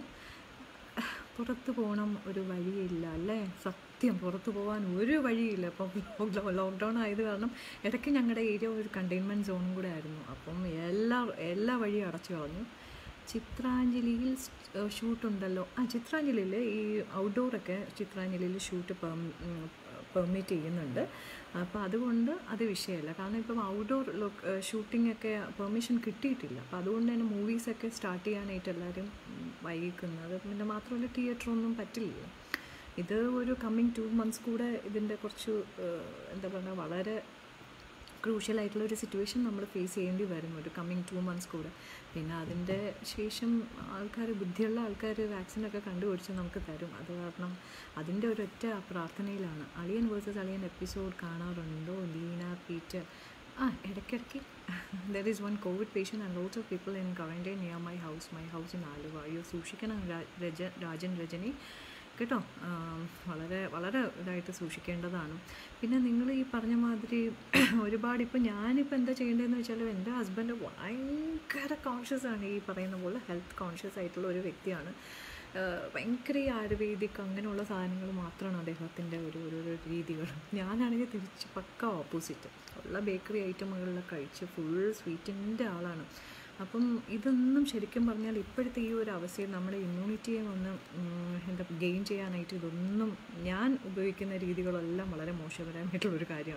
പുറത്ത് പോകണം ഒരു വഴിയില്ല അല്ലേ സത്യം പുറത്ത് പോകാൻ ഒരു വഴിയില്ല ഇപ്പം ലോക്ക്ഡൗൺ ആയത് കാരണം ഇടയ്ക്ക് ഞങ്ങളുടെ ഏരിയ ഒരു കണ്ടെയ്ൻമെൻറ്റ് സോണും കൂടെ ആയിരുന്നു അപ്പം എല്ലാ എല്ലാ വഴിയും അടച്ചു കളഞ്ഞു ചിത്രാഞ്ജലിയിൽ ഷൂട്ടുണ്ടല്ലോ ആ ചിത്രാഞ്ജലിയിൽ ഈ ഔട്ട്ഡോറൊക്കെ ചിത്രാഞ്ജലിയിൽ ഷൂട്ട് പെർമിറ്റ് ചെയ്യുന്നുണ്ട് അപ്പോൾ അതുകൊണ്ട് അത് വിഷയമല്ല കാരണം ഇപ്പം ഔട്ട്ഡോർ ഷൂട്ടിംഗ് ഒക്കെ പെർമിഷൻ കിട്ടിയിട്ടില്ല അപ്പോൾ അതുകൊണ്ട് തന്നെ മൂവീസൊക്കെ സ്റ്റാർട്ട് ചെയ്യാനായിട്ട് എല്ലാവരും ഉം, വൈകിക്കുന്നത് പിന്നെ മാത്രമല്ല തിയേറ്ററൊന്നും പറ്റില്ല ഇത് ഒരു കമ്മിങ് ടു മന്ത്സ് കൂടെ ഇതിൻ്റെ കുറച്ച് ഏഹ്, എന്താ പറയുക വളരെ ക്രൂഷ്യൽ ആയിട്ടുള്ള ഒരു സിറ്റുവേഷൻ നമ്മൾ ഫേസ് ചെയ്യേണ്ടി വരും ഒരു കമ്മിങ് ടു മന്ത്സ് കൂടെ പിന്നെ അതിൻ്റെ ശേഷം ആൾക്കാർ ബുദ്ധിയുള്ള ആൾക്കാർ വാക്സിനൊക്കെ കണ്ടുപിടിച്ച് നമുക്ക് തരും അത് കാരണം അതിൻ്റെ ഒരൊറ്റ പ്രാർത്ഥനയിലാണ് അളിയൻ വേഴ്സസ് അളിയൻ എപ്പിസോഡ് കാണാറുണ്ടോ ലീന പീറ്റർ ആ ഇടയ്ക്കിടയ്ക്ക് there is one covid patient and lots of people in quarantine near my house my house in Aluva അയ്യോ സൂക്ഷിക്കണം രാ- രജ രാജൻ രജനി കേട്ടോ ആം, വളരെ വളരെ ഇതായിട്ട് സൂക്ഷിക്കേണ്ടതാണ് പിന്നെ നിങ്ങൾ ഈ പറഞ്ഞ മാതിരി ഒരുപാട് ഇപ്പം ഞാനിപ്പോൾ എന്താ ചെയ്യേണ്ടതെന്ന് വെച്ചാൽ എൻ്റെ ഹസ്ബൻഡ് ഭയങ്കര കോൺഷ്യസ് ആണ് ഈ പറയുന്ന പോലെ ഹെൽത്ത് കോൺഷ്യസ് ആയിട്ടുള്ള ഒരു വ്യക്തിയാണ് ആ, ഭയങ്കര ഈ ആയുർവേദിക് അങ്ങനെയുള്ള സാധനങ്ങൾ മാത്രമാണ് അദ്ദേഹത്തിൻ്റെ ഒരു ഒരു ഒരു രീതികൾ ഞാനാണെങ്കിൽ തിരിച്ച് പക്ക ഓപ്പോസിറ്റ് ഉള്ള ബേക്കറി ഐറ്റമുകളിലൊക്കെ കഴിച്ച് ഫുൾ സ്വീറ്റിൻ്റെ ആളാണ് അപ്പം ഇതൊന്നും ശരിക്കും പറഞ്ഞാൽ ഇപ്പോഴത്തെ ഈ ഒരു അവസ്ഥയിൽ നമ്മുടെ ഇമ്മ്യൂണിറ്റിയെ ഒന്ന് ഉം, എന്താ ഗെയിൻ ചെയ്യാനായിട്ട് ഇതൊന്നും ഞാൻ ഉപയോഗിക്കുന്ന രീതികളെല്ലാം വളരെ മോശപരമായിട്ടുള്ളൊരു കാര്യമാണ്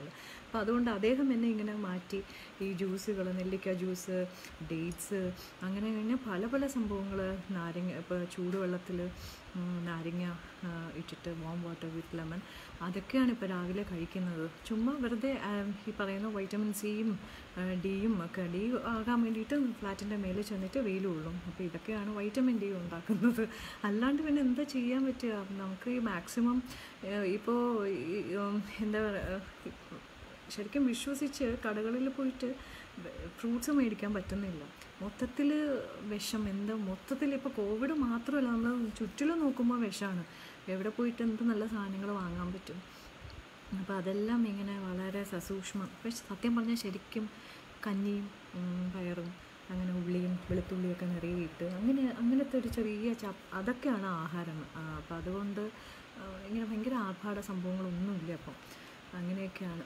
അപ്പോൾ അതുകൊണ്ട് അദ്ദേഹം എന്നെ ഇങ്ങനെ മാറ്റി ഈ ജ്യൂസുകൾ നെല്ലിക്ക ജ്യൂസ് ഡേറ്റ്സ് അങ്ങനെ അങ്ങനെ പല പല സംഭവങ്ങൾ നാരങ്ങ ഇപ്പോൾ ചൂടുവെള്ളത്തിൽ നാരങ്ങ ആ, ഇട്ടിട്ട് വാം വാട്ടർ വിത്ത് ലെമൺ അതൊക്കെയാണ് ഇപ്പോൾ രാവിലെ കഴിക്കുന്നത് ചുമ്മാ വെറുതെ ആ, ഈ പറയുന്ന വൈറ്റമിൻ സിയും ഡിയും ഒക്കെ ഡി ആകാൻ വേണ്ടിയിട്ട് ഫ്ലാറ്റിൻ്റെ മേലെ ചെന്നിട്ട് വെയിൽ കൊള്ളും അപ്പോൾ ഇതൊക്കെയാണ് വൈറ്റമിൻ ഡി ഉണ്ടാക്കുന്നത് അല്ലാണ്ട് പിന്നെ എന്താ ചെയ്യാൻ പറ്റുക നമുക്ക് ഈ മാക്സിമം ഇപ്പോൾ എന്താ പറയുക ശരിക്കും വിശ്വസിച്ച് കടകളിൽ പോയിട്ട് ഫ്രൂട്ട്സ് മേടിക്കാൻ പറ്റുന്നില്ല മൊത്തത്തിൽ വിഷം എന്താ മൊത്തത്തിൽ ഇപ്പോൾ കോവിഡ് മാത്രമല്ല നമ്മൾ ചുറ്റിലും നോക്കുമ്പോൾ വിഷമാണ് എവിടെ പോയിട്ട് എന്ത് നല്ല സാധനങ്ങൾ വാങ്ങാൻ പറ്റും അപ്പോൾ അതെല്ലാം ഇങ്ങനെ വളരെ സസൂക്ഷ്മം പക്ഷെ സത്യം പറഞ്ഞാൽ ശരിക്കും കഞ്ഞിയും ഉം, പയറും അങ്ങനെ ഉള്ളിയും വെളുത്തുള്ളിയൊക്കെ നിറയെ ഇട്ട് അങ്ങനെ അങ്ങനത്തെ ഒരു ചെറിയ ചപ്പ് അതൊക്കെയാണ് ആഹാരം ആ, അപ്പം അതുകൊണ്ട് ആ, ഇങ്ങനെ ഭയങ്കര ആർഭാട സംഭവങ്ങളൊന്നുമില്ല അപ്പം അങ്ങനെയൊക്കെയാണ്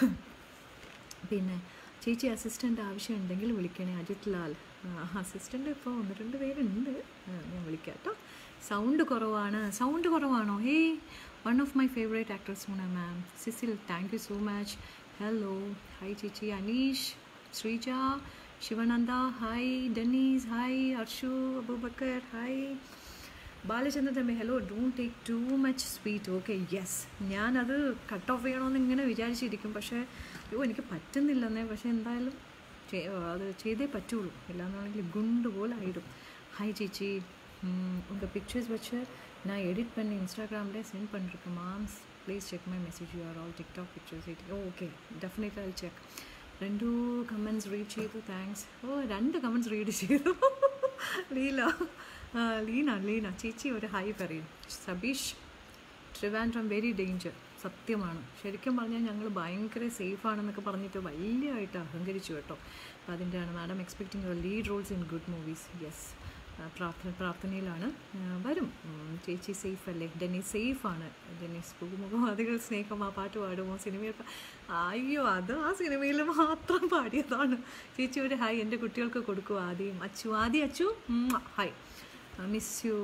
പിന്നെ ചേച്ചി അസിസ്റ്റൻ്റ് ആവശ്യമുണ്ടെങ്കിൽ വിളിക്കണേ അജിത് ലാൽ അസിസ്റ്റൻ്റ് ഇപ്പോൾ ഒന്ന് രണ്ട് പേരുണ്ട് ആ, ഞാൻ വിളിക്കാം കേട്ടോ സൗണ്ട് കുറവാണ് സൗണ്ട് കുറവാണോ hey one of my favourite actor സൂണ ma'am Cecil thank you so much hello hi ചേച്ചി Aneesh Sreeja Sivananda hi Dennis hi Arshu Aboobacker hi Balachandran hello don't take too much sweet okay yes ഞാനത് കട്ട് ഓഫ് ചെയ്യണമെന്ന് ഇങ്ങനെ വിചാരിച്ചിരിക്കും പക്ഷേ അയ്യോ എനിക്ക് പറ്റുന്നില്ലെന്നേ പക്ഷേ എന്തായാലും ചെ- അത് ചെയ്തേ പറ്റുള്ളൂ ഇല്ലാന്നാണെങ്കിൽ ഗുണ്ട് പോലെ ആയിടും ഹായ് ചേച്ചി உங்கள் பிக்சர்ஸ் வச்சு நான் எடிட் பண்ணி இன்ஸ்டாகிராமில் சென்ட் பண்ணிருக்கேன் ma'ams please check my message you are all TikTok pictures okay definitely I check രണ്ടു കമൻസ് റീഡ് ചെയ്തു താങ്ക്സ് ഓ രണ്ട് കമൻസ് റീഡ് ചെയ്തു ലീല ആ, ലീന ലീന ചേച്ചി ഒരു ഹായ് പറയും സബീഷ് ട്രിവാൻഡ്രം വെരി ഡേഞ്ചർ സത്യമാണ് ശരിക്കും പറഞ്ഞാൽ ഞങ്ങൾ ഭയങ്കര സേഫാണെന്നൊക്കെ പറഞ്ഞിട്ട് വലിയതായിട്ട് അഹങ്കരിച്ചു കേട്ടോ അപ്പോൾ അതിൻ്റെയാണ് madam expecting your lead roles in good movies yes പ്രാർത്ഥന പ്രാർത്ഥനയിലാണ് ആ, വരും ഉം, ചേച്ചി സേഫ് അല്ലേ ഡെന്നീസ് സേഫാണ് ഡെന്നീസ് പുതുമുഖവാദികൾ സ്നേഹം ആ പാട്ട് പാടുമോ സിനിമയിൽ പ- അയ്യോ അത് ആ സിനിമയിൽ മാത്രം പാടിയതാണ് ചേച്ചി ഒരു ഹായ് എൻ്റെ കുട്ടികൾക്ക് കൊടുക്കും ആദ്യം അച്ചു ആദ്യം അച്ചു ഹായ് മിസ് യു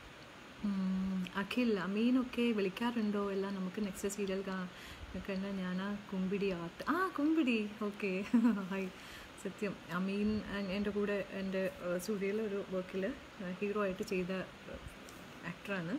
ഉം, അഖിൽ അമീനൊക്കെ വിളിക്കാറുണ്ടോ എല്ലാം നമുക്ക് നെക്സ്റ്റ് സീരിയൽ കണ്ട ഞാൻ ആ കുമ്പിടി ആർട്ട് ആ കുമ്പിടി ഓക്കെ ഹായ് സത്യം അമീൻ അഹ് എൻ്റെ കൂടെ എൻ്റെ സ്റ്റുഡിയോയിൽ ഒരു വർക്കിൽ ഹീറോ ആയിട്ട് ചെയ്ത ആക്ടറാണ്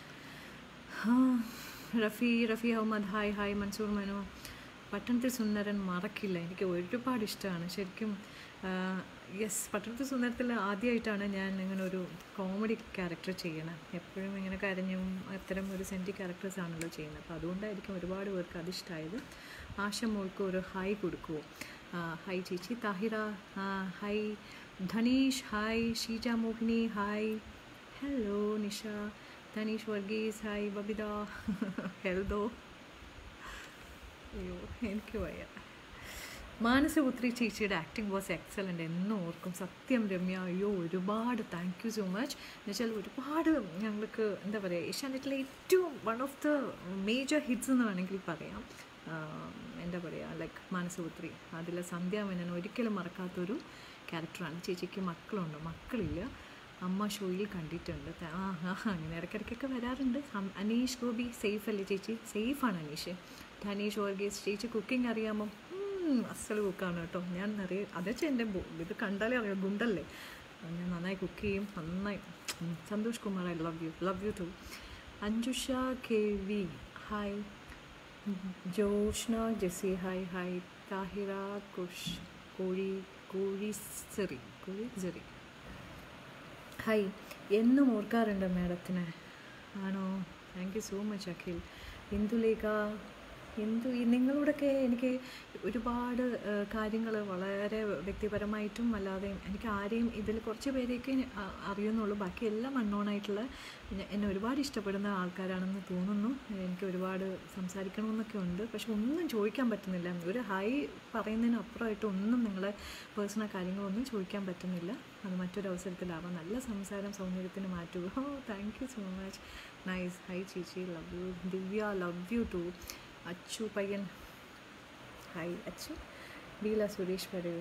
റഫി റഫി അഹമ്മദ് ഹായ് ഹായ് മൻസൂർ മനു പട്ടണത്തിൽ സുന്ദരൻ മറക്കില്ല എനിക്ക് ഒരുപാട് ഇഷ്ടമാണ് ശരിക്കും യെസ് പട്ടണത്തിൽ സുന്ദരത്തിൽ ആദ്യമായിട്ടാണ് ഞാൻ ഇങ്ങനെ ഒരു കോമഡി ക്യാരക്ടർ ചെയ്യണത് എപ്പോഴും ഇങ്ങനെ കരഞ്ഞും അത്തരം ഒരു സെൻറ്റി ക്യാരക്ടേഴ്സ് ആണല്ലോ ചെയ്യുന്നത് അപ്പോൾ അതുകൊണ്ടായിരിക്കും ഒരുപാട് പേർക്ക് അതിഷ്ടമായത് ആശ മോൾക്ക് ഒരു ഹായ് കൊടുക്കുമോ ഹായ് ചേച്ചി താഹിറ ആ, hi Dhaneesh hi Sheeja Mohini hi hello Nisha Dhaneesh Varghese hi Babitha Eldho അയ്യോ എനിക്ക് വയ്യ മാനസപുത്രി ചേച്ചിയുടെ ആക്ടിങ് വാസ് എക്സലൻ്റ് എന്നും ഓർക്കും സത്യം രമ്യ അയ്യോ ഒരുപാട് താങ്ക് യു സോ മച്ച് എന്നുവെച്ചാൽ ഒരുപാട് ഞങ്ങൾക്ക് എന്താ പറയുക ഏഷ്യാനെറ്റിലെ ഏറ്റവും one of the major hits എന്ന് വേണമെങ്കിൽ പറയാം ആഹ് എന്താ പറയുക ലൈക്ക് മാനസപുത്രി അതിലെ സന്ധ്യാമേനൻ ഒരിക്കലും മറക്കാത്തൊരു ക്യാരക്ടറാണ് ചേച്ചിക്ക് മക്കളുണ്ട് മക്കളില്ല അമ്മ ഷോയിൽ കണ്ടിട്ടുണ്ട് ത- ആ ആ അങ്ങനെ ഇടയ്ക്കിടയ്ക്കൊക്കെ വരാറുണ്ട് അം- അനീഷ് ഗോപി സേഫ് അല്ലേ ചേച്ചി സേഫാണ് അനീഷ് ധനീഷ് വർഗീസ് ചേച്ചി കുക്കിംഗ് അറിയാമോ ഉം, അസൽ കുക്കാണ് കേട്ടോ ഞാൻ നിറയെ അതെച്ചാ എൻ്റെ ബു- ഇത് കണ്ടാലേ അറിയാം ഗുണ്ടല്ലേ ഞാൻ നന്നായി കുക്ക് ചെയ്യും നന്നായി ഉം, Santhosh Kumar I love you love you too Anjusha K V hi Joshna Jessy hi hi Thahira കുഷ് കോഴി കോഴിസെറി കോഴിസെറി ഹായ് എന്നും ഓർക്കാറുണ്ട് മാഡത്തിനെ ആണോ thank you so much Akhil Indulekha എന്തു ഈ നിങ്ങളോടൊക്കെ എനിക്ക് ഒരുപാട് കാര്യങ്ങൾ വളരെ വ്യക്തിപരമായിട്ടും അല്ലാതെയും എനിക്ക് ആരെയും ഇതിൽ കുറച്ച് പേരെയൊക്കെ അ- അറിയുന്നുള്ളൂ ബാക്കി എല്ലാം unknown ആയിട്ടുള്ള എന്നെ- എന്നെ ഒരുപാട് ഇഷ്ടപ്പെടുന്ന ആൾക്കാരാണെന്ന് തോന്നുന്നു എനിക്ക് ഒരുപാട് സംസാരിക്കണമെന്നൊക്കെ ഉണ്ട് പക്ഷെ ഒന്നും ചോദിക്കാൻ പറ്റുന്നില്ല ഒരു ഹായ് പറയുന്നതിന് അപ്പുറമായിട്ട് ഒന്നും നിങ്ങളെ പേഴ്സണൽ കാര്യങ്ങളൊന്നും ചോദിക്കാൻ പറ്റുന്നില്ല അത് മറ്റൊരു അവസരത്തിലാവാം നല്ല സംസാരം സൗന്ദര്യത്തിന് മാറ്റുക oh thank you so much nice hi ചേച്ചി love you Divya love you too Achu പയ്യൻ ഹായ് അച്ചു ബീല സുരേഷ് പരേൽ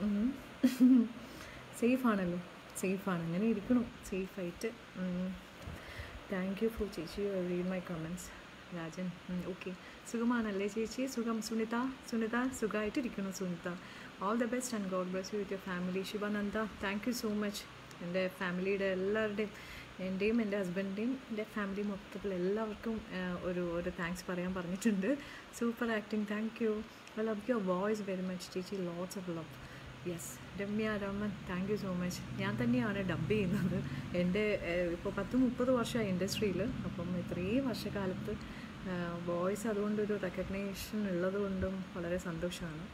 സേഫ് ആണല്ലോ സേഫാണ് അങ്ങനെ ഇരിക്കണു സേഫായിട്ട് താങ്ക് യു ഫോർ ചേച്ചി read my comments Rajan okay സുഖമാണല്ലേ ചേച്ചി സുഖം സുനിത സുനിത സുഖമായിട്ടിരിക്കുന്നു Sunitha all the best and God bless you with your family Sivananda thank you so much എൻ്റെ ഫാമിലിയുടെ എല്ലാവരുടെയും എൻ്റെയും എൻ്റെ ഹസ്ബൻഡിൻ്റെയും എൻ്റെ ഫാമിലി മൊത്തത്തിൽ എല്ലാവർക്കും ആ, ഒരു ഒരു താങ്ക്സ് പറയാൻ പറഞ്ഞിട്ടുണ്ട് super acting thank you I love your voice very much ചേച്ചി lots of love yes Ramya Raman thank you so much ഞാൻ തന്നെയാണ് ഡബ് ചെയ്യുന്നത് എൻ്റെ ഇപ്പോൾ പത്ത് മുപ്പത് വർഷമായി ഇൻഡസ്ട്രിയിൽ അപ്പം ഇത്രയും വർഷക്കാലത്ത് വോയിസ് അതുകൊണ്ടൊരു റെക്കഗ്നേഷൻ ഉള്ളത് കൊണ്ടും വളരെ സന്തോഷമാണ്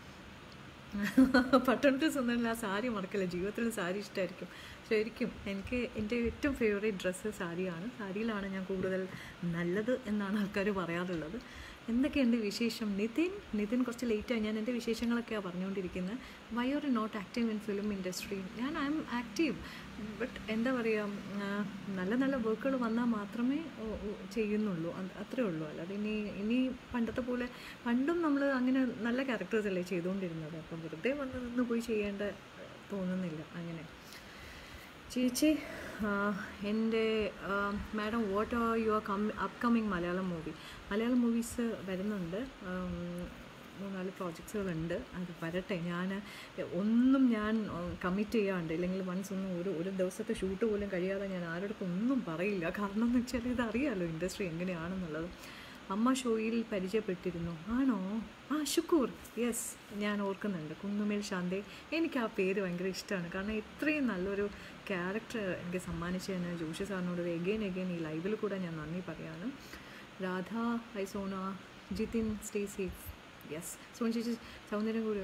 പട്ടണത്തിൽ സ്വന്തം ആ സാരി മറക്കില്ല ജീവിതത്തിൽ സാരി ഇഷ്ടമായിരിക്കും ശരിക്കും എനിക്ക് എൻ്റെ ഏറ്റവും ഫേവറേറ്റ് ഡ്രസ്സ് സാരിയാണ് സാരിയിലാണ് ഞാൻ കൂടുതൽ നല്ലത് എന്നാണ് ആൾക്കാർ പറയാറുള്ളത് എന്തൊക്കെയുണ്ട് വിശേഷം നിതിൻ നിതിൻ കുറച്ച് ലേറ്റായി ഞാൻ എൻ്റെ വിശേഷങ്ങളൊക്കെയാണ് പറഞ്ഞുകൊണ്ടിരിക്കുന്നത് why are not active in film industry ഞാൻ ഐ എം ആക്റ്റീവ് ബട്ട് എന്താ പറയുക നല്ല നല്ല വർക്കുകൾ വന്നാൽ മാത്രമേ ഓ, ഓ, ചെയ്യുന്നുള്ളൂ അത് അത്രേ ഉള്ളൂ അല്ലാതെ ഇനി ഇനി പണ്ടത്തെ പോലെ പണ്ടും നമ്മൾ അങ്ങനെ നല്ല ക്യാരക്ടേഴ്സ് അല്ലേ ചെയ്തുകൊണ്ടിരുന്നത് അപ്പം വെറുതെ വന്ന് നിന്ന് പോയി ചെയ്യേണ്ട തോന്നുന്നില്ല അങ്ങനെ ചേച്ചി ആ, എൻ്റെ madam what are your come upcoming Malayalam movie Malayalam movies വരുന്നുണ്ട് ഉം, മൂന്നാല് പ്രോജക്ട്സുകളുണ്ട് അത് വരട്ടെ ഞാൻ ഒന്നും ഞാൻ കമ്മിറ്റ് ചെയ്യാണ്ട് ഇല്ലെങ്കിൽ വൺസ് ഒന്നും ഒരു ഒരു ദിവസത്തെ ഷൂട്ട് പോലും കഴിയാതെ ഞാൻ ആരോടൊപ്പം ഒന്നും പറയില്ല കാരണം എന്ന് വെച്ചാൽ ഇതറിയാമല്ലോ ഇൻഡസ്ട്രി എങ്ങനെയാണെന്നുള്ളത് അമ്മ ഷോയിൽ പരിചയപ്പെട്ടിരുന്നു ആണോ ആ ഷുക്കൂർ യെസ് ഞാൻ ഓർക്കുന്നുണ്ട് കുന്നുമേൽ ശാന്തെ എനിക്ക് ആ പേര് ഭയങ്കര ഇഷ്ടമാണ് കാരണം ഇത്രയും നല്ലൊരു ക്യാരക്ടർ എനിക്ക് സമ്മാനിച്ചതിന് ജോഷി സാറിനോട് എഗെയിൻ എഗെയിൻ ഈ ലൈവിൽ കൂടെ ഞാൻ നന്ദി പറയാണ് Radha hi Sona Jithin stay safe yes സോൺ ചേച്ചി സൗന്ദര്യം കൂടി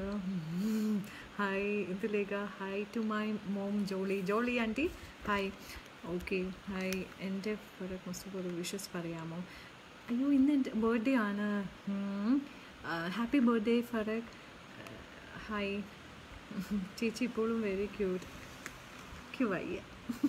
ഹായ് ഇതിലേക്ക് hi to my mom Jolly Jolly aunty hi okay hi എൻ്റെ ഒരു മൊസ്റ്റ് ഒരു വിഷസ് പറയാമോ അയ്യോ ഇന്ന് എൻ്റെ ബർത്ത്ഡേ ആണ് ഹാപ്പി ബർത്ത്ഡേ ഫറക് ഹായ് ചേച്ചി ഇപ്പോഴും വെരി ക്യൂട്ട് ക്യൂ വയ്യ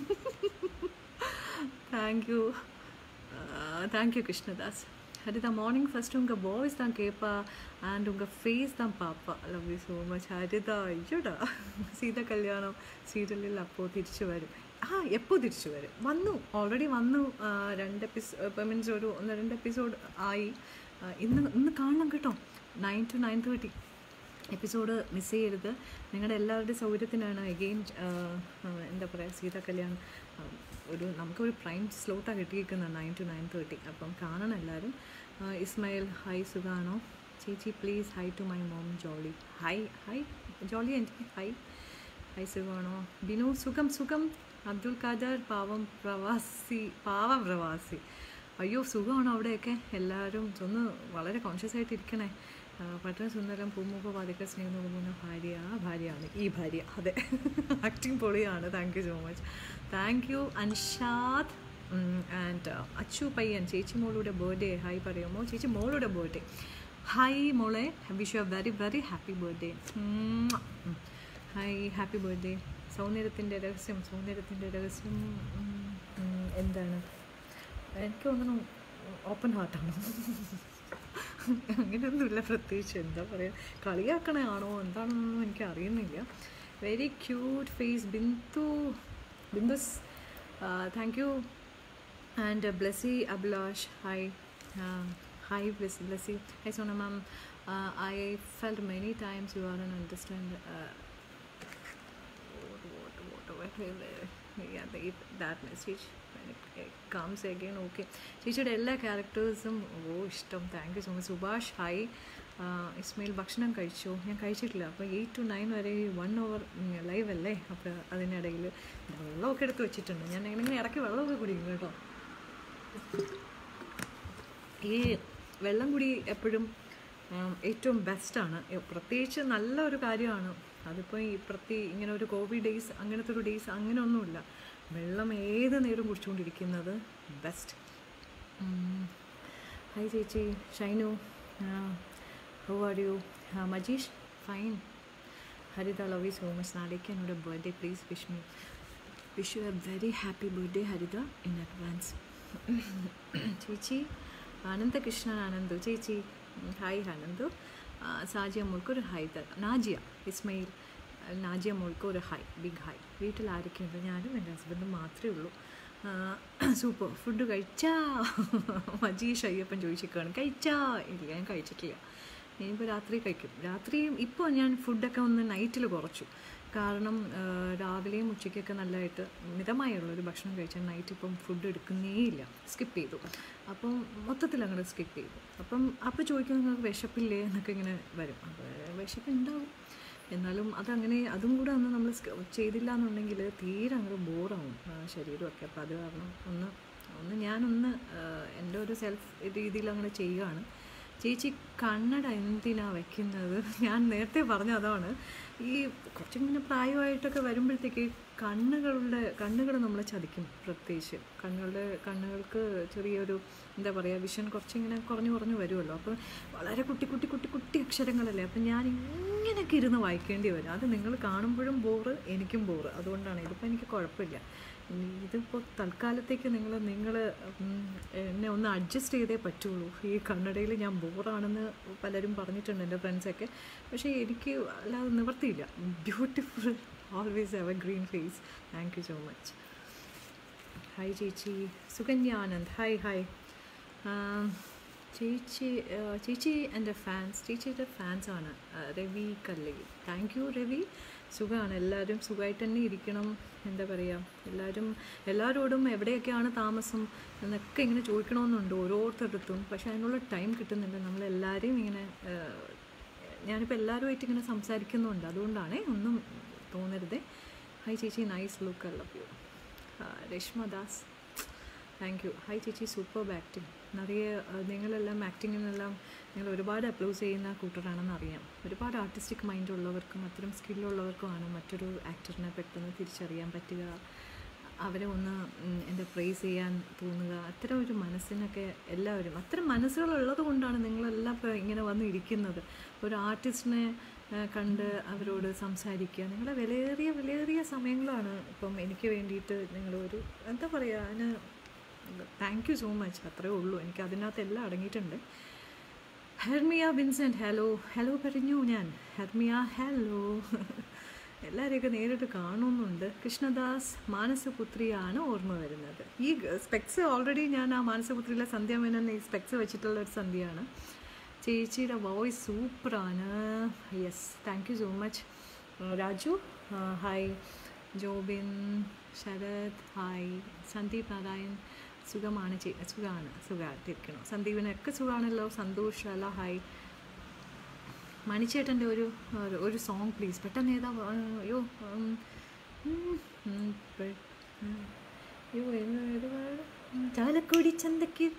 thank you thank you Krishnadas Haritha morning first உங்கள் வாய்ஸ் தான் கேட்பா அண்ட் உங்கள் ஃபேஸ் தான் பாப்பா love you so much Haritha അയ്യോടാ സീത കല്യാണം സീരിയലിൽ അപ്പോൾ തിരിച്ചു വരും ആ എപ്പോൾ തിരിച്ചു വരും വന്നു ഓൾറെഡി വന്നു ആ, രണ്ട് എപ്പിസോഡ് മീൻസ് ഒരു ഒന്ന് രണ്ട് എപ്പിസോഡ് ആയി ആ, ഇന്ന് ഇന്ന് കാണണം കേട്ടോ nine to nine thirty episode miss ചെയ്യരുത് നിങ്ങളുടെ എല്ലാവരുടെയും സൗകര്യത്തിനാണ് എഗെയിൻ എന്താ പറയുക സീത കല്യാണം ആ, ഒരു നമുക്കൊരു പ്രൈം സ്ലോട്ടാണ് കിട്ടിയിരിക്കുന്നത് നയൻ ടു നയൻ തേർട്ടി അപ്പം കാണണം എല്ലാവരും ആ, ഇസ്മായിൽ ഹായ് സുഖാണോ ചേച്ചി please hi to my mom Jolly hi hi Jolly എനിക്ക് ഹായ് ഹായ് സുഖമാണോ ബിനു സുഖം സുഖം അബ്ദുൽ ഖാദർ പാവം പ്രവാസി പാവ പ്രവാസി അയ്യോ സുഖമാണോ അവിടെയൊക്കെ എല്ലാവരും ഒന്ന് വളരെ കോൺഷ്യസ് ആയിട്ട് ഇരിക്കണേ ആ, പട്ടണ സുന്ദരം പൂമുഖ പാതിക്ക സ്നേഹം പോകുന്ന ഭാര്യ ആ ഭാര്യയാണ് ഈ ഭാര്യ അതെ ആക്ടിങ് പൊളിയാണ് thank you so much thank you Anshad and Achu പയ്യൻ ചേച്ചി മോളുടെ ബർത്ത്ഡേ ഹായ് പറയുമോ ചേച്ചി മോളുടെ ബർത്ത്ഡേ ഹായ് മോളെ wish you very very happy birthday hi happy birthday സൗന്ദര്യത്തിൻ്റെ രഹസ്യം സൗന്ദര്യത്തിൻ്റെ രഹസ്യം ഉം, ഉം, എന്താണ് എനിക്ക് തോന്നുന്നു ഓപ്പൺ ഹാർട്ടാണോ അങ്ങനെയൊന്നുമില്ല പ്രത്യേകിച്ച് എന്താ പറയുക കളിയാക്കണേ ആണോ എന്താണെന്നൊന്നും എനിക്ക് അറിയുന്നില്ല വെരി ക്യൂട്ട് ഫേസ് ബിന്ദു ബിന്ദുസ് thank you and Blessy Abhilash hi hi Blessy Blessy hi Sona ma'am I felt many times you are എൻ understand what, what, what, what, what, yeah, they, that message when it, it comes again, okay. ചേച്ചിയുടെ എല്ലാ ക്യാരക്ടേഴ്സും oh ഇഷ്ടം thank you so much Subhash hi Ismail ഭക്ഷണം കഴിച്ചോ ഞാൻ കഴിച്ചിട്ടില്ല അപ്പോൾ എയ്റ്റ് ടു നയൻ വരെ വൺ അവർ ലൈവ് അല്ലേ അപ്പോൾ അതിനിടയിൽ വെള്ളമൊക്കെ എടുത്ത് വെച്ചിട്ടുണ്ട് ഞാൻ ഇങ്ങനെ ഇടയ്ക്ക് വെള്ളമൊക്കെ കുടിക്കും കേട്ടോ ഈ വെള്ളം കുടി എപ്പോഴും ഉം, ഏറ്റവും ബെസ്റ്റാണ് പ്രത്യേകിച്ച് നല്ല ഒരു കാര്യമാണ് അതിപ്പോൾ ഈ പ്രതി ഇങ്ങനെ ഒരു കോവിഡ് ഡേയ്സ് അങ്ങനത്തെ ഒരു ഡേയ്സ് അങ്ങനെയൊന്നുമില്ല വെള്ളം ഏത് നേരം കുടിച്ചുകൊണ്ടിരിക്കുന്നത് ബെസ്റ്റ് ഹായ് ചേച്ചി Shinu how are you Majeesh fine Haritha love you so much നാളേക്ക് എന്നോട് birthday please wish me wish you a very happy birthday Haritha in advance ചേച്ചി ആനന്ദകൃഷ്ണൻ ആനന്ദു ചേച്ചി ഉം, ഹായ് ആനന്ദു ആ, സാജിയ മോൾക്ക് ഒരു ഹായ് തരാം നാജിയ ഇസ്മയിൽ നാജിയ മോൾക്ക് ഒരു ഹായ് ബിഗ് ഹായ് വീട്ടിൽ ആരൊക്കെയുണ്ട് ഞാനും എൻ്റെ ഹസ്ബൻഡും മാത്രമേ ഉള്ളൂ സൂപ്പർ ഫുഡ് കഴിച്ചാ മജീഷ് അയ്യപ്പൻ ചോദിച്ചിരിക്കുകയാണ് കഴിച്ചാ ഇല്ല ഞാൻ കഴിച്ചിട്ടില്ല ഇനിയിപ്പോൾ രാത്രി കഴിക്കും രാത്രിയും ഇപ്പോൾ ഞാൻ ഫുഡൊക്കെ ഒന്ന് നൈറ്റിൽ കുറച്ചു കാരണം ആ, രാവിലെയും ഉച്ചയ്ക്കൊക്കെ നല്ലതായിട്ട് മിതമായുള്ളൊരു ഭക്ഷണം കഴിച്ചാൽ നൈറ്റ് ഇപ്പം ഫുഡ് എടുക്കുന്നേ ഇല്ല സ്കിപ്പ് ചെയ്തു അപ്പം മൊത്തത്തിൽ അങ്ങനെ സ്കിപ്പ് ചെയ്തു അപ്പം അപ്പോൾ ചോദിക്കും നിങ്ങൾക്ക് വിശപ്പില്ലേ എന്നൊക്കെ ഇങ്ങനെ വരും അപ്പോൾ വിശപ്പുണ്ടാവും എന്നാലും അതങ്ങനെ അതും കൂടെ ഒന്ന് നമ്മൾ ചെയ്തില്ല എന്നുണ്ടെങ്കിൽ തീരെ അങ്ങോട്ട് ബോറാവും ശരീരമൊക്കെ അപ്പോൾ അത് കാരണം ഒന്ന് ഒന്ന് ഞാനൊന്ന് ആ, എൻ്റെ ഒരു സെൽഫ് രീതിയിൽ അങ്ങനെ ചെയ്യുകയാണ് ചേച്ചി കണ്ണട എന്തിനാ വെക്കുന്നത് ഞാൻ നേരത്തെ പറഞ്ഞ അതാണ് ഈ കുറച്ചിങ്ങനെ പ്രായമായിട്ടൊക്കെ വരുമ്പോഴത്തേക്ക് കണ്ണുകളുടെ കണ്ണുകൾ നമ്മളെ ചതിക്കും പ്രത്യേകിച്ച് കണ്ണുകളുടെ കണ്ണുകൾക്ക് ചെറിയൊരു എന്താ പറയുക വിഷൻ കുറച്ചിങ്ങനെ കുറഞ്ഞു കുറഞ്ഞു വരുമല്ലോ അപ്പോൾ വളരെ കുട്ടി കുട്ടി കുട്ടി കുട്ടി അക്ഷരങ്ങളല്ലേ അപ്പം ഞാൻ ഇങ്ങനെയൊക്കെ ഇരുന്ന് വായിക്കേണ്ടി വരും അത് നിങ്ങൾ കാണുമ്പോഴും ബോറ് എനിക്കും ബോറ് അതുകൊണ്ടാണ് ഇതിപ്പോൾ എനിക്ക് കുഴപ്പമില്ല ഇനി ഇതിപ്പോൾ തൽക്കാലത്തേക്ക് നിങ്ങൾ നിങ്ങൾ എന്നെ ഒന്ന് അഡ്ജസ്റ്റ് ചെയ്തേ പറ്റുള്ളൂ ഈ കന്നഡയിൽ ഞാൻ ബോറാണെന്ന് പലരും പറഞ്ഞിട്ടുണ്ട് എൻ്റെ ഫ്രണ്ട്സൊക്കെ പക്ഷേ എനിക്ക് അല്ലാതെ നിവർത്തിയില്ല beautiful always have a green face thank you so much hi ചേച്ചി സുകന്യ ആനന്ദ് ഹായ് ഹായ് ചേച്ചി ആ, ചേച്ചി എൻ്റെ ഫാൻസ് ചേച്ചിയുടെ ഫാൻസാണ് രവി കല്ലി താങ്ക് യു രവി സുഖമാണ് എല്ലാവരും സുഖമായിട്ട് തന്നെ ഇരിക്കണം എന്താ പറയുക എല്ലാവരും എല്ലാവരോടും എവിടെയൊക്കെയാണ് താമസം എന്നൊക്കെ ഇങ്ങനെ ചോദിക്കണമെന്നുണ്ട് ഓരോരുത്തരടുത്തും പക്ഷേ അതിനുള്ള ടൈം കിട്ടുന്നില്ല നമ്മളെല്ലാവരെയും ഇങ്ങനെ ആ, ഞാനിപ്പോൾ എല്ലാവരുമായിട്ട് ഇങ്ങനെ സംസാരിക്കുന്നുണ്ട് അതുകൊണ്ടാണ് ഒന്നും തോന്നരുതേ ഹായ് ചേച്ചി nice look I love you Reshma Das thank you hi ചേച്ചി സൂപ്പർ ആക്ടിങ് നിറയെ അഹ് നിങ്ങളെല്ലാം ആക്ടിങ്ങിനെല്ലാം നിങ്ങൾ ഒരുപാട് അപ്ലോസ് ചെയ്യുന്ന കൂട്ടരാണെന്ന് അറിയാം ഒരുപാട് ആർട്ടിസ്റ്റിക് മൈൻഡ് ഉള്ളവർക്കും അത്തരം സ്കില്ലുള്ളവർക്കുമാണ് മറ്റൊരു ആക്ടറിനെ പെട്ടെന്ന് തിരിച്ചറിയാൻ പറ്റുക അവരെ ഒന്ന് ഉം, എന്താ പ്രേസ് ചെയ്യാൻ തോന്നുക അത്തരം ഒരു മനസ്സിനൊക്കെ എല്ലാവരും അത്തരം മനസ്സുകളുള്ളത് കൊണ്ടാണ് നിങ്ങളെല്ലാം ഇപ്പോൾ ഇങ്ങനെ വന്ന് ഇരിക്കുന്നത് ഒരു ആർട്ടിസ്റ്റിനെ ആ, കണ്ട് അവരോട് സംസാരിക്കുക നിങ്ങളുടെ വിലയേറിയ വിലയേറിയ സമയങ്ങളാണ് ഇപ്പം എനിക്ക് വേണ്ടിയിട്ട് നിങ്ങൾ ഒരു എന്താ പറയുക അതിന് താങ്ക് യു സോ മച്ച് അത്രേ ഉള്ളൂ എനിക്ക് അതിനകത്ത് എല്ലാം അടങ്ങിയിട്ടുണ്ട് ഹെർമിയ വിൻസെൻറ്റ് ഹലോ ഹലോ പറഞ്ഞു ഞാൻ ഹെർമിയ ഹലോ എല്ലാവരെയൊക്കെ നേരിട്ട് കാണുന്നുണ്ട് കൃഷ്ണദാസ് മാനസപുത്രിയാണ് ഓർമ്മ വരുന്നത് ഈ സ്പെക്സ് ഓൾറെഡി ഞാൻ ആ മാനസപുത്രിയിലെ സന്ധ്യ മേനൻ ഈ സ്പെക്സ് വെച്ചിട്ടുള്ള ഒരു സന്ധ്യയാണ് ചേച്ചിയുടെ വോയിസ് സൂപ്പറാണ് yes thank you so much Raju hi Jobin Sarath hi Sandeep Narayan സുഖമാണ് ചേ സുഖമാണ് സുഖമായിട്ടിരിക്കണം സന്ദീപിനൊക്കെ സുഖമാണല്ലോ സന്തോഷ് അല്ല ഹായ് മണിച്ചേട്ടൻ്റെ ഒരു ഒരു- ഒരു സോങ് പ്ലീസ് പെട്ടെന്ന് ഏതാ ആ, അയ്യോ ഉം, ഉം, ഉം, പെ- ഉം, അയ്യോ ഏത് ഏത് പാട്? ഉം, ചാലക്കുടി ചന്തയ്ക്ക്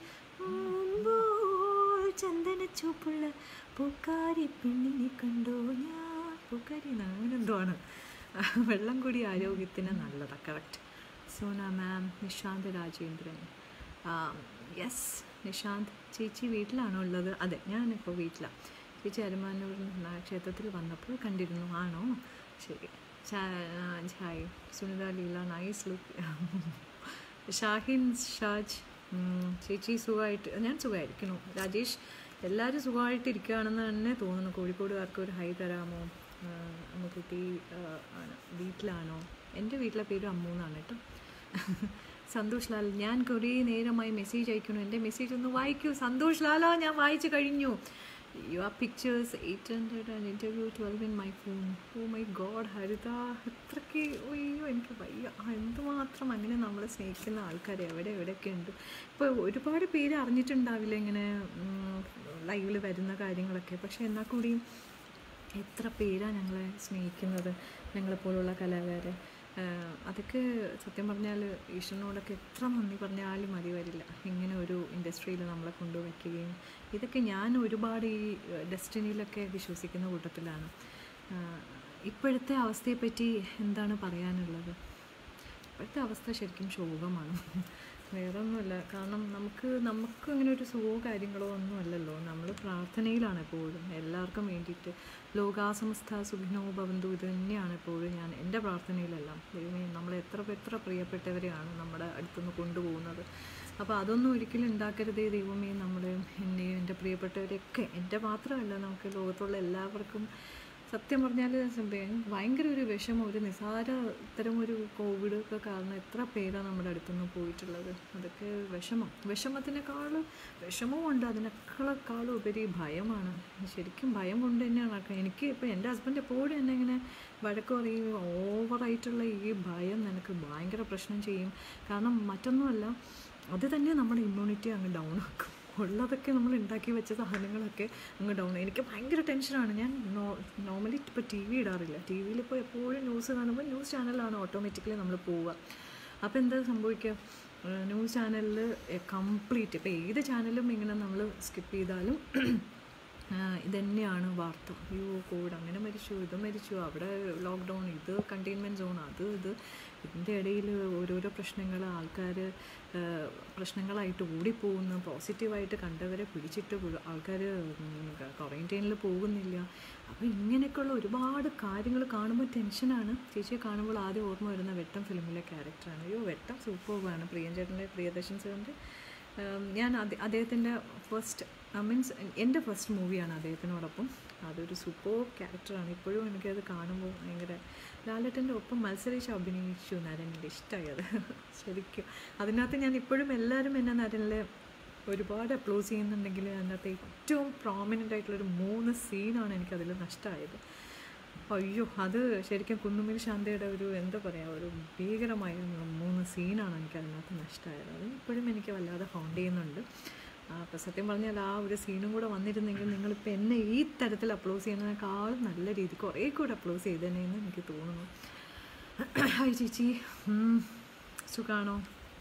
മുമ്പോൾ ചന്ദന ചൂപ്പുള്ള പൂക്കാരി പെണ്ണിനെ കണ്ടോ ഞാൻ പൂക്കാരി അങ്ങനെ എന്തോ ആണ് വെള്ളം കൂടി ആരോഗ്യത്തിന് നല്ലതാണ് correct Sona ma'am Nishanth Rajendran yes Nishanth ചേച്ചി വീട്ടിലാണോ ഉള്ളത് അതെ ഞാനിപ്പോൾ വീട്ടിലാണ് ചേച്ചി അരമാനൂർ ക്ഷേത്രത്തിൽ വന്നപ്പോൾ കണ്ടിരുന്നു ആണോ ശരി hi Sunitha Leela nice look Shahin Shaj ഉം, ചേച്ചി സുഖമായിട്ട് ഞാൻ സുഖമായിരിക്കുന്നു രാജേഷ് എല്ലാവരും സുഖമായിട്ടിരിക്കുകയാണെന്ന് തന്നെ തോന്നുന്നു കോഴിക്കോടുകാർക്ക് ഒരു ഹൈ തരാമോ ആ, അമ്മുക്കുട്ടി ആ, ആണ് വീട്ടിലാണോ എൻ്റെ വീട്ടിലെ പേര് അമ്മു എന്നാണ് കേട്ടോ സന്തോഷ് ലാൽ ഞാൻ കുറേ നേരമായി മെസ്സേജ് അയക്കുന്നു എൻ്റെ മെസ്സേജ് ഒന്ന് വായിക്കൂ സന്തോഷ് ലാലോ ഞാൻ വായിച്ചു കഴിഞ്ഞു your pictures eight hundred and interview twelve in my phone oh my God Haritha അത്രയ്ക്ക് അയ്യോ എനിക്ക് വയ്യ ആ, എന്തുമാത്രം അങ്ങനെ നമ്മളെ സ്നേഹിക്കുന്ന ആൾക്കാർ എവിടെ എവിടെയൊക്കെ ഉണ്ട് ഇപ്പോൾ ഒരുപാട് പേര് അറിഞ്ഞിട്ടുണ്ടാവില്ല ഇങ്ങനെ ലൈവിൽ വരുന്ന കാര്യങ്ങളൊക്കെ പക്ഷേ എന്നാൽ കൂടിയും എത്ര പേരാണ് ഞങ്ങളെ സ്നേഹിക്കുന്നത് ഞങ്ങളെപ്പോലുള്ള കലാകാരെ ആഹ് അതൊക്കെ സത്യം പറഞ്ഞാൽ ഈശ്വരനോടൊക്കെ എത്ര നന്ദി പറഞ്ഞാലും മതി വരില്ല ഇങ്ങനെ ഒരു ഇൻഡസ്ട്രിയിൽ നമ്മളെ കൊണ്ടുവയ്ക്കുകയും ഇതൊക്കെ ഞാൻ ഒരുപാട് ഈ ഡെസ്റ്റിനിയിലൊക്കെ വിശ്വസിക്കുന്ന കൂട്ടത്തിലാണ് ആഹ് ഇപ്പോഴത്തെ അവസ്ഥയെപ്പറ്റി എന്താണ് പറയാനുള്ളത് ഇപ്പോഴത്തെ അവസ്ഥ ശരിക്കും ശോകമാണ് വേറെ ഒന്നുമില്ല കാരണം നമുക്ക് നമുക്ക് അങ്ങനെ ഒരു സുഖമോ കാര്യങ്ങളോ ഒന്നും അല്ലല്ലോ നമ്മൾ പ്രാർത്ഥനയിലാണ് എപ്പോഴും എല്ലാവർക്കും വേണ്ടിയിട്ട് ലോകാസമസ്ത സുഖിനോ ഭവന്തു ഇത് തന്നെയാണ് എപ്പോഴും ഞാൻ എൻ്റെ പ്രാർത്ഥനയിലെല്ലാം ദൈവമേ നമ്മൾ എത്ര എത്ര പ്രിയപ്പെട്ടവരെയാണ് നമ്മുടെ അടുത്തുനിന്ന് കൊണ്ടുപോകുന്നത് അപ്പോൾ അതൊന്നും ഒരിക്കലും ഉണ്ടാക്കരുതേ ദൈവമേ നമ്മുടെ എന്നെയും എൻ്റെ പ്രിയപ്പെട്ടവരെയൊക്കെ എൻ്റെ മാത്രമല്ല നമുക്ക് ലോകത്തുള്ള എല്ലാവർക്കും സത്യം പറഞ്ഞാൽ ഭയങ്കര ഒരു വിഷമം ഒരു നിസാര ഇത്തരം ഒരു കോവിഡ് ഒക്കെ കാരണം എത്ര പേരാണ് നമ്മുടെ അടുത്തുനിന്ന് പോയിട്ടുള്ളത് അതൊക്കെ വിഷമം വിഷമത്തിനേക്കാളും വിഷമവും ഉണ്ട് അതിനേക്കാളേക്കാളും ഉപരി ഭയമാണ് ശരിക്കും ഭയം കൊണ്ട് തന്നെയാണ് നടക്കുന്നത് എനിക്ക് ഇപ്പോൾ എൻ്റെ ഹസ്ബൻഡ് എപ്പോഴും എന്നെ ഇങ്ങനെ വഴക്ക് പറയും ഓവറായിട്ടുള്ള ഈ ഭയം നിനക്ക് ഭയങ്കര പ്രശ്നം ചെയ്യും കാരണം മറ്റൊന്നുമല്ല അത് തന്നെ നമ്മുടെ ഇമ്മ്യൂണിറ്റി അങ്ങ് ഡൗൺ ആക്കും ഉള്ളതൊക്കെ നമ്മൾ ഉണ്ടാക്കി വെച്ച സാധനങ്ങളൊക്കെ അങ്ങ് ഡൗൺ എനിക്ക് ഭയങ്കര ടെൻഷനാണ് ഞാൻ നോ നോർമലി ഇപ്പോൾ ടി വി ഇടാറില്ല ടി വിയിൽ ഇപ്പോൾ എപ്പോഴും ന്യൂസ് കാണുമ്പോൾ ന്യൂസ് ചാനലാണ് ഓട്ടോമാറ്റിക്കലി നമ്മൾ പോവുക അപ്പോൾ എന്താ സംഭവിക്കുക ന്യൂസ് ചാനലിൽ കംപ്ലീറ്റ് ഇപ്പോൾ ഏത് ചാനലും ഇങ്ങനെ നമ്മൾ സ്കിപ്പ് ചെയ്താലും ഇതന്നെയാണ് വാർത്ത അയ്യോ കോവിഡ് അങ്ങനെ മരിച്ചു ഇത് മരിച്ചു അവിടെ ലോക്ക്ഡൗൺ ഇത് കണ്ടെയ്ൻമെൻറ്റ് സോൺ അത് ഇത് ഇതിൻ്റെ ഇടയിൽ ഓരോരോ പ്രശ്നങ്ങൾ ആൾക്കാർ പ്രശ്നങ്ങളായിട്ട് ഓടിപ്പോകുന്നു പോസിറ്റീവായിട്ട് കണ്ടവരെ പിടിച്ചിട്ട് ആൾക്കാർ ക്വാറൻറ്റൈനിൽ പോകുന്നില്ല അപ്പോൾ ഇങ്ങനെയൊക്കെയുള്ള ഒരുപാട് കാര്യങ്ങൾ കാണുമ്പോൾ ടെൻഷനാണ് ചേച്ചിയെ കാണുമ്പോൾ ആദ്യം ഓർമ്മ വരുന്ന വെട്ടം ഫിലിമിലെ ക്യാരക്ടറാണ് അയ്യോ വെട്ടം സൂപ്പർബാണ് പ്രിയഞ്ചേട്ടൻ്റെ പ്രിയദർശൻ സാറിൻ്റെ ഞാൻ അദ്ദേഹത്തിൻ്റെ ഫസ്റ്റ് മീൻസ് എൻ്റെ ഫസ്റ്റ് മൂവിയാണ് അദ്ദേഹത്തിനോടൊപ്പം അതൊരു സൂപ്പർ ക്യാരക്ടറാണ് ഇപ്പോഴും എനിക്കത് കാണുമ്പോൾ ഭയങ്കര ലാലേട്ടൻ്റെ ഒപ്പം മത്സരിച്ച് അഭിനയിച്ചു നരനിൻ്റെ ഇഷ്ടമായി അത് ശരിക്കും അതിനകത്ത് ഞാൻ ഇപ്പോഴും എല്ലാവരും എന്നെ നരനിലെ ഒരുപാട് അപ്ലോസ് ചെയ്യുന്നുണ്ടെങ്കിൽ അതിനകത്ത് ഏറ്റവും പ്രോമിനൻ്റ് ആയിട്ടുള്ളൊരു മൂന്ന് സീനാണ് എനിക്കതിൽ നഷ്ടമായത് അയ്യോ അത് ശരിക്കും കുന്നുമിൽ ശാന്തയുടെ ഒരു എന്താ പറയുക ഒരു ഭീകരമായ മൂന്ന് സീനാണ് എനിക്ക് അതിനകത്ത് നഷ്ടമായത് അത് ഇപ്പോഴും എനിക്ക് വല്ലാതെ ഹോണ്ട് ചെയ്യുന്നുണ്ട് അപ്പോൾ സത്യം പറഞ്ഞാൽ ആ ഒരു സീനും കൂടെ വന്നിരുന്നെങ്കിൽ നിങ്ങളിപ്പോൾ എന്നെ ഈ തരത്തിൽ അപ്ലോസ് ചെയ്യുന്നതിനേക്കാളും നല്ല രീതി കുറേ കൂടെ അപ്ലോസ് ചെയ്തേനെന്ന് എനിക്ക് തോന്നുന്നു ഹായ് ചേച്ചി സുഖാണോ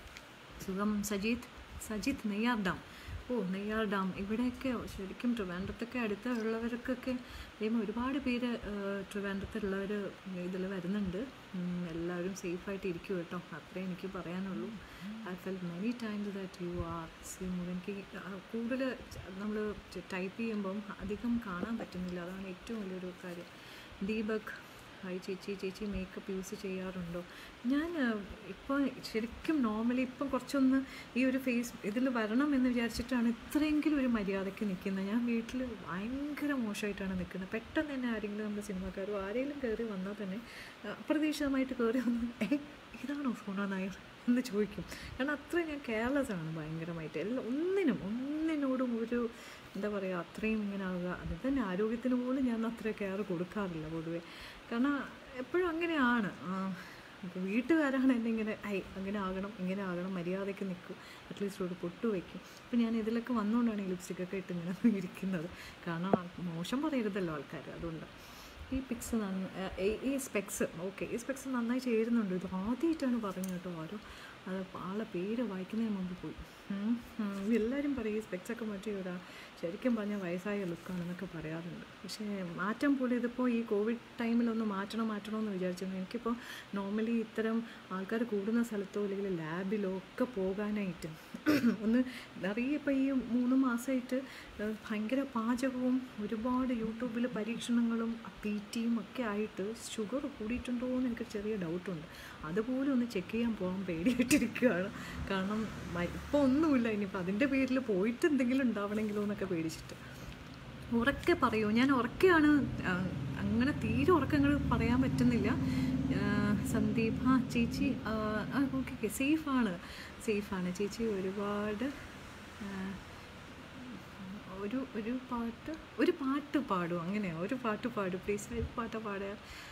സുഖം Sajeeth Sajith Neyyar dam oh Neyyar dam ഇവിടെയൊക്കെ ശരിക്കും ട്രിവാൻഡ്രത്തൊക്കെ അടുത്തുള്ളവർക്കൊക്കെ ദൈവം ഒരുപാട് പേര് ട്രിവാൻഡ്രത്തുള്ളവർ ഇതിൽ വരുന്നുണ്ട് എല്ലാവരും സേഫായിട്ട് ഇരിക്കും കേട്ടോ അത്രേ എനിക്ക് പറയാനുള്ളൂ I fell many times that you are സിം എനിക്ക് കൂടുതൽ നമ്മൾ ടൈപ്പ് ചെയ്യുമ്പം അധികം കാണാൻ പറ്റുന്നില്ല അതാണ് ഏറ്റവും വലിയൊരു കാര്യം ദീപക് ഹായ് ചേച്ചി ചേച്ചി മേക്കപ്പ് യൂസ് ചെയ്യാറുണ്ടോ ഞാൻ ഇപ്പോൾ ശരിക്കും നോർമലി ഇപ്പം കുറച്ചൊന്ന് ഈ ഒരു ഫേസ് ഇതിൽ വരണം എന്ന് വിചാരിച്ചിട്ടാണ് ഇത്രയെങ്കിലും ഒരു മര്യാദയ്ക്ക് നിൽക്കുന്നത് ഞാൻ വീട്ടിൽ ഭയങ്കര മോശമായിട്ടാണ് നിൽക്കുന്നത് പെട്ടെന്ന് തന്നെ ആരെങ്കിലും നമ്മുടെ സിനിമാക്കാരോ ആരെങ്കിലും കയറി വന്നാൽ തന്നെ അപ്രതീക്ഷിതമായിട്ട് കയറി വന്ന് ഏ ഇതാണോ സോണ നായർ എന്ന് ചോദിക്കും കാരണം അത്ര ഞാൻ കെയർലെസ് ആണ് ഭയങ്കരമായിട്ട് എല്ലാം ഒന്നിനും ഒന്നിനോടും ഒരു എന്താ പറയുക അത്രയും ഇങ്ങനെ ആവുക അത് തന്നെ ആരോഗ്യത്തിന് പോലും ഞാൻ അത്ര കെയർ കൊടുക്കാറില്ല പൊതുവേ കാരണം എപ്പോഴും അങ്ങനെയാണ് അപ്പോൾ വീട്ടുകാരാണ് എന്നെ ഇങ്ങനെ ഐ അങ്ങനെ ആകണം ഇങ്ങനെ ആകണം മര്യാദയ്ക്ക് നിൽക്കും അറ്റ്ലീസ്റ്റ് ഒരു പൊട്ട് വയ്ക്കും അപ്പോൾ ഞാൻ ഇതിലൊക്കെ വന്നുകൊണ്ടാണ് ഈ ലിപ്സ്റ്റിക്കൊക്കെ ഇട്ട് ഇങ്ങനെ ഇരിക്കുന്നത് കാരണം മോശം പറയരുതല്ലോ ആൾക്കാർ അതുകൊണ്ട് ഈ പിക്സ് നന്ന ഈ സ്പെക്സ് ഓക്കെ ഈ സ്പെക്സ് നന്നായി ചേരുന്നുണ്ട് ഇത് ആദ്യമായിട്ടാണ് പറഞ്ഞു കേട്ടോ ആരോ അത് ആളെ പേര് വായിക്കുന്നതിന് മുമ്പ് പോയി എല്ലാവരും പറയും ഈ സ്പെക്സൊക്കെ മാറ്റി വിടാ ശരിക്കും പറഞ്ഞാൽ വയസ്സായ ലുക്കാണെന്നൊക്കെ പറയാറുണ്ട് പക്ഷേ മാറ്റം പോലെ ഇതിപ്പോൾ ഈ കോവിഡ് ടൈമിലൊന്ന് മാറ്റണം മാറ്റണം എന്ന് വിചാരിച്ചിരുന്നു എനിക്കിപ്പോൾ നോർമലി ഇത്തരം ആൾക്കാർ കൂടുന്ന സ്ഥലത്തോ അല്ലെങ്കിൽ ലാബിലോ ഒക്കെ പോകാനായിട്ട് ഒന്ന് നിറയെ ഇപ്പോൾ ഈ മൂന്ന് മാസമായിട്ട് ഭയങ്കര പാചകവും ഒരുപാട് യൂട്യൂബിൽ പരീക്ഷണങ്ങളും തീറ്റിയും ഒക്കെ ആയിട്ട് ഷുഗർ കൂടിയിട്ടുണ്ടോ എന്ന് എനിക്ക് ചെറിയ ഡൗട്ടുണ്ട് അതുപോലും ഒന്ന് ചെക്ക് ചെയ്യാൻ പോകാൻ പേടിയായിട്ടിരിക്കുകയാണ് കാരണം ഇപ്പോൾ ഒന്നുമില്ല ഇനിയിപ്പോൾ അതിൻ്റെ പേരിൽ പോയിട്ട് എന്തെങ്കിലും ഉണ്ടാവണമെങ്കിലോ എന്നൊക്കെ പേടിച്ചിട്ട് ഉറക്കെ പറയൂ ഞാൻ ഉറക്കെയാണ് അങ്ങനെ തീരെ ഉറക്കങ്ങൾ പറയാൻ പറ്റുന്നില്ല സന്ദീപ് ആ ചേച്ചി ഓക്കെ ഓക്കെ സേഫാണ് സേഫാണ് ചേച്ചി ഒരുപാട് ഒരു ഒരു പാട്ട് ഒരു പാട്ട് പാടും അങ്ങനെയാണ് ഒരു പാട്ട് പാടും പ്ലീസ് ഒരു പാട്ട് പാടുക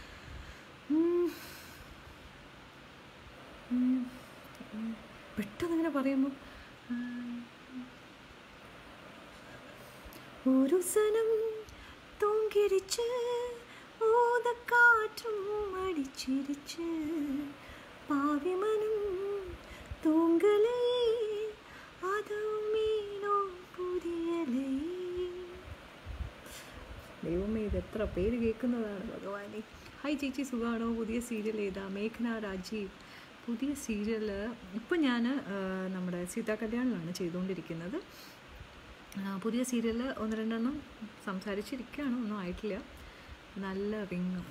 പെട്ടെന്ന് ഇങ്ങനെ പറയുമ്പോൾ ഒരു സനം തൂങ്കിരിച്ച് ഊതക്കാറ്റും അടിച്ചിരിച്ച് പാവിമനും തൂങ്കലേ അതുമീനോ പുതിയലേ ദൈവമേ ഇത് എത്ര പേര് കേൾക്കുന്നതാണ് ഭഗവാനെ ഹായ് ചേച്ചി സുഖാണോ പുതിയ സീരിയൽ ഏതാ മേഘന രാജീവ് പുതിയ സീരിയൽ ഇപ്പം ഞാൻ നമ്മുടെ സീതാ കല്യാണിലാണ് ചെയ്തുകൊണ്ടിരിക്കുന്നത് പുതിയ സീരിയൽ ഒന്ന് രണ്ടെണ്ണം സംസാരിച്ചിരിക്കുകയാണ് ഒന്നും ആയിട്ടില്ല നല്ല റിങ്ങും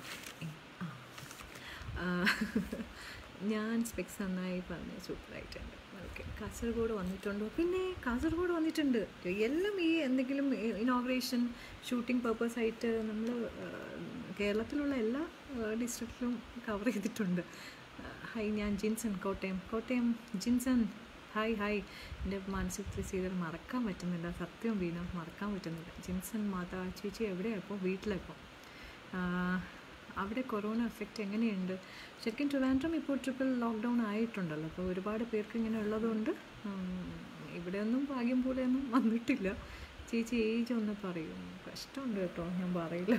ഞാൻ സ്പെക്സ് നന്നായി പറഞ്ഞു സൂപ്പറായിട്ടുണ്ട് ഓക്കെ കാസർഗോഡ് വന്നിട്ടുണ്ടോ പിന്നെ കാസർഗോഡ് വന്നിട്ടുണ്ട് എല്ലാം ഈ എന്തെങ്കിലും ഇനോഗ്രേഷൻ ഷൂട്ടിംഗ് പർപ്പസ് ആയിട്ട് നമ്മൾ കേരളത്തിലുള്ള എല്ലാ ഡിസ്ട്രിക്റ്റിലും കവർ ചെയ്തിട്ടുണ്ട് ഹായ് ഞാൻ ജിൻസൺ കോട്ടയം കോട്ടയം ജിൻസൺ ഹായ് ഹായ് എൻ്റെ മാനസിക ചെയ്താൽ മറക്കാൻ പറ്റുന്നില്ല സത്യം വീണ മറക്കാൻ പറ്റുന്നില്ല ജിൻസൺ മാതാ ചേച്ചി എവിടെയാണ് ഇപ്പോൾ വീട്ടിലിപ്പോൾ അവിടെ കൊറോണ എഫക്റ്റ് എങ്ങനെയുണ്ട് ശരിക്കും ട്രിവാൻഡ്രം ഇപ്പോൾ ട്രിപ്പിൾ ലോക്ക്ഡൗൺ ആയിട്ടുണ്ടല്ലോ അപ്പോൾ ഒരുപാട് പേർക്ക് ഇങ്ങനെ ഉള്ളതുകൊണ്ട് ഇവിടെയൊന്നും ഭാഗ്യം പോലെയൊന്നും വന്നിട്ടില്ല ചേച്ചി ഏജ് ഒന്ന് പറയൂ കഷ്ടമുണ്ട് കേട്ടോ ഞാൻ പറയില്ല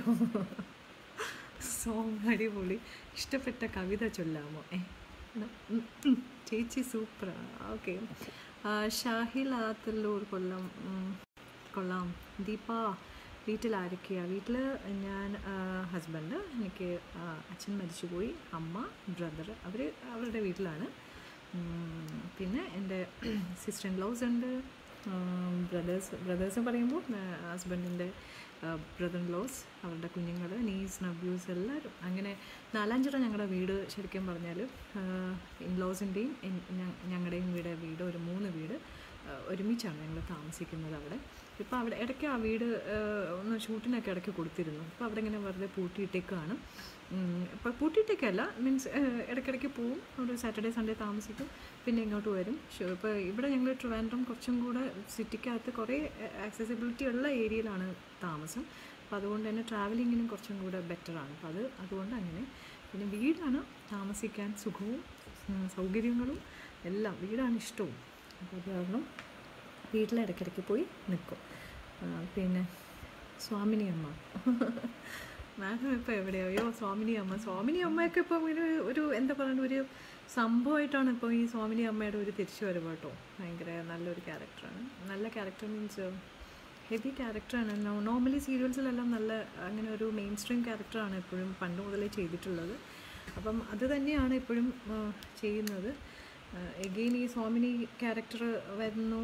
സോങ് അടിപൊളി ഇഷ്ടപ്പെട്ട കവിത ചൊല്ലാമോ ഏ ചേച്ചി സൂപ്പറാണ് ഓക്കെ ഷാഹിൽ ആത്തല്ലൂർ കൊല്ലം കൊള്ളാം ദീപ വീട്ടിൽ ആരൊക്കെയാണ് വീട്ടിൽ ഞാൻ ഹസ്ബൻഡ് എനിക്ക് അച്ഛൻ മരിച്ചുപോയി അമ്മ ബ്രദർ അവർ അവരുടെ വീട്ടിലാണ് പിന്നെ എൻ്റെ സിസ്റ്റർ ഇൻ ലോസ് ഉണ്ട് ബ്രദേഴ്സ് ബ്രദേഴ്സ് പറയുമ്പോൾ ഹസ്ബൻഡിൻ്റെ ബ്രദർ ഇൻ ലോസ് അവരുടെ കുഞ്ഞുങ്ങൾ നീസ് നബ്യൂസ് എല്ലാവരും അങ്ങനെ നാലാഞ്ചിറ ഞങ്ങളുടെ വീട് ശരിക്കും പറഞ്ഞാൽ ഇൻ ലോസിൻ്റെയും ഞങ്ങളുടെയും വീട് വീട് ഒരു മൂന്ന് വീട് ഒരുമിച്ചാണ് ഞങ്ങൾ താമസിക്കുന്നത് അവിടെ ഇപ്പോൾ അവിടെ ഇടയ്ക്ക് ആ വീട് ഒന്ന് ഷൂട്ടിനൊക്കെ ഇടയ്ക്ക് കൊടുത്തിരുന്നു ഇപ്പോൾ അവിടെ ഇങ്ങനെ വെറുതെ പൂട്ടിയിട്ടേക്കാണ് ഇപ്പോൾ പൂട്ടിയിട്ടേക്കല്ല മീൻസ് ഇടയ്ക്കിടയ്ക്ക് പോവും ഒരു സാറ്റർഡേ സൺഡേ താമസിക്കും പിന്നെ ഇങ്ങോട്ട് വരും ഇപ്പോൾ ഇവിടെ ഞങ്ങൾ ട്രിവാൻഡ്രം കുറച്ചും കൂടെ സിറ്റിക്കകത്ത് കുറേ ആക്സസിബിലിറ്റി ഉള്ള ഏരിയയിലാണ് താമസം അപ്പോൾ അതുകൊണ്ട് തന്നെ ട്രാവലിങ്ങിനും കുറച്ചും കൂടെ ബെറ്ററാണ് അപ്പോൾ അത് അതുകൊണ്ട് അങ്ങനെ പിന്നെ വീടാണ് താമസിക്കാൻ സുഖവും സൗകര്യങ്ങളും എല്ലാം വീടാണ് ഇഷ്ടവും അപ്പോൾ അത് കാരണം വീട്ടിൽ ഇടയ്ക്കിടയ്ക്ക് പോയി നിൽക്കും പിന്നെ സ്വാമിനി അമ്മ മാഡം ഇപ്പോൾ എവിടെയോ അയ്യോ സ്വാമിനി അമ്മ സ്വാമിനി അമ്മയൊക്കെ ഇപ്പം ഒരു ഒരു എന്താ പറയുക ഒരു സംഭവമായിട്ടാണ് ഇപ്പോൾ ഈ സ്വാമിനി അമ്മയുടെ ഒരു തിരിച്ചു വരവ് കേട്ടോ ഭയങ്കര നല്ലൊരു ക്യാരക്ടറാണ് നല്ല ക്യാരക്ടർ മീൻസ് ഹെവി ക്യാരക്ടറാണ് നോർമലി സീരിയൽസിലെല്ലാം നല്ല അങ്ങനെ ഒരു മെയിൻ സ്ട്രീം ക്യാരക്ടറാണ് എപ്പോഴും പണ്ട് മുതലേ ചെയ്തിട്ടുള്ളത് അപ്പം അത് തന്നെയാണ് ഇപ്പോഴും ചെയ്യുന്നത് എഗെയിൻ ഈ സ്വാമിനി ക്യാരക്ടർ വരുന്നു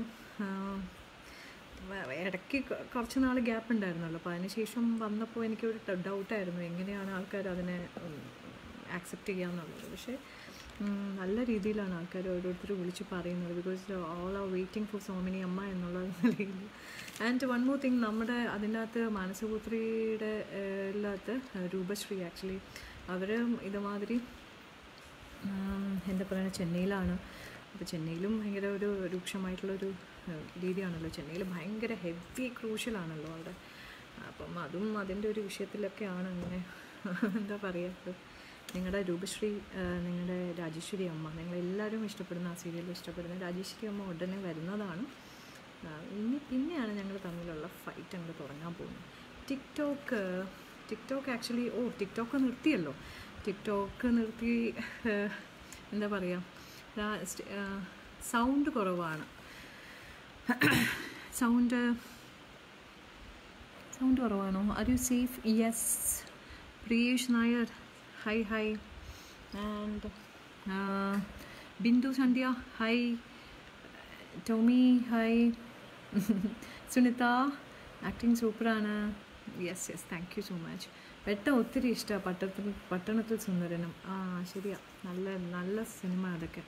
ഇടയ്ക്ക് കുറച്ച് നാൾ ഗ്യാപ്പ് ഉണ്ടായിരുന്നല്ലോ അപ്പോൾ അതിനുശേഷം വന്നപ്പോൾ എനിക്കൊരു ഡൗട്ടായിരുന്നു എങ്ങനെയാണ് ആൾക്കാർ അതിനെ ആക്സെപ്റ്റ് ചെയ്യാന്നുള്ളത് പക്ഷേ നല്ല രീതിയിലാണ് ആൾക്കാർ ഓരോരുത്തർ വിളിച്ച് പറയുന്നത് because all are waiting for Somini അമ്മ എന്നുള്ള നിലയിൽ ആൻഡ് വൺ മോർ തിങ് നമ്മുടെ അതിനകത്ത് മാനസപുത്രിയുടെ എല്ലാത്ത് രൂപശ്രീ ആക്ച്വലി അവർ ഇതുമാതിരി എന്താ പറയുക ചെന്നൈയിലാണ് അപ്പോൾ ചെന്നൈയിലും ഭയങ്കര ഒരു രൂക്ഷമായിട്ടുള്ളൊരു രീതിയാണല്ലോ ചെന്നൈയിൽ ഭയങ്കര ഹെവി ക്രൂഷ്യലാണല്ലോ അവിടെ അപ്പം അതും അതിൻ്റെ ഒരു വിഷയത്തിലൊക്കെയാണ് അങ്ങനെ എന്താ പറയുക നിങ്ങളുടെ രൂപശ്രീ നിങ്ങളുടെ രാജേശ്വരി അമ്മ നിങ്ങളെല്ലാവരും ഇഷ്ടപ്പെടുന്ന ആ സീരിയൽ ഇഷ്ടപ്പെടുന്ന രാജേശ്വരി അമ്മ ഉടനെ വരുന്നതാണ് ഇനി പിന്നെയാണ് ഞങ്ങൾ തമ്മിലുള്ള ഫൈറ്റ് അങ്ങോട്ട് തുടങ്ങാൻ പോകുന്നത് TikTok TikTok actually oh TikTok നിർത്തിയല്ലോ ടിക്ടോക്ക് നിർത്തി എന്താ പറയുക സൗണ്ട് കുറവാണ് സൗണ്ട് സൗണ്ട് കുറവാണോ are you safe yes Priyesh Nair hi hi and Bindu Sandhya hi Tommy hi Sunitha acting സൂപ്പറാണ് yes yes thank you so much പെട്ട ഒത്തിരി ഇഷ്ടമാണ് പട്ടണത്തിൽ പട്ടണത്തിൽ സുന്ദരനും ആ ശരിയാ നല്ല നല്ല സിനിമ അതൊക്കെ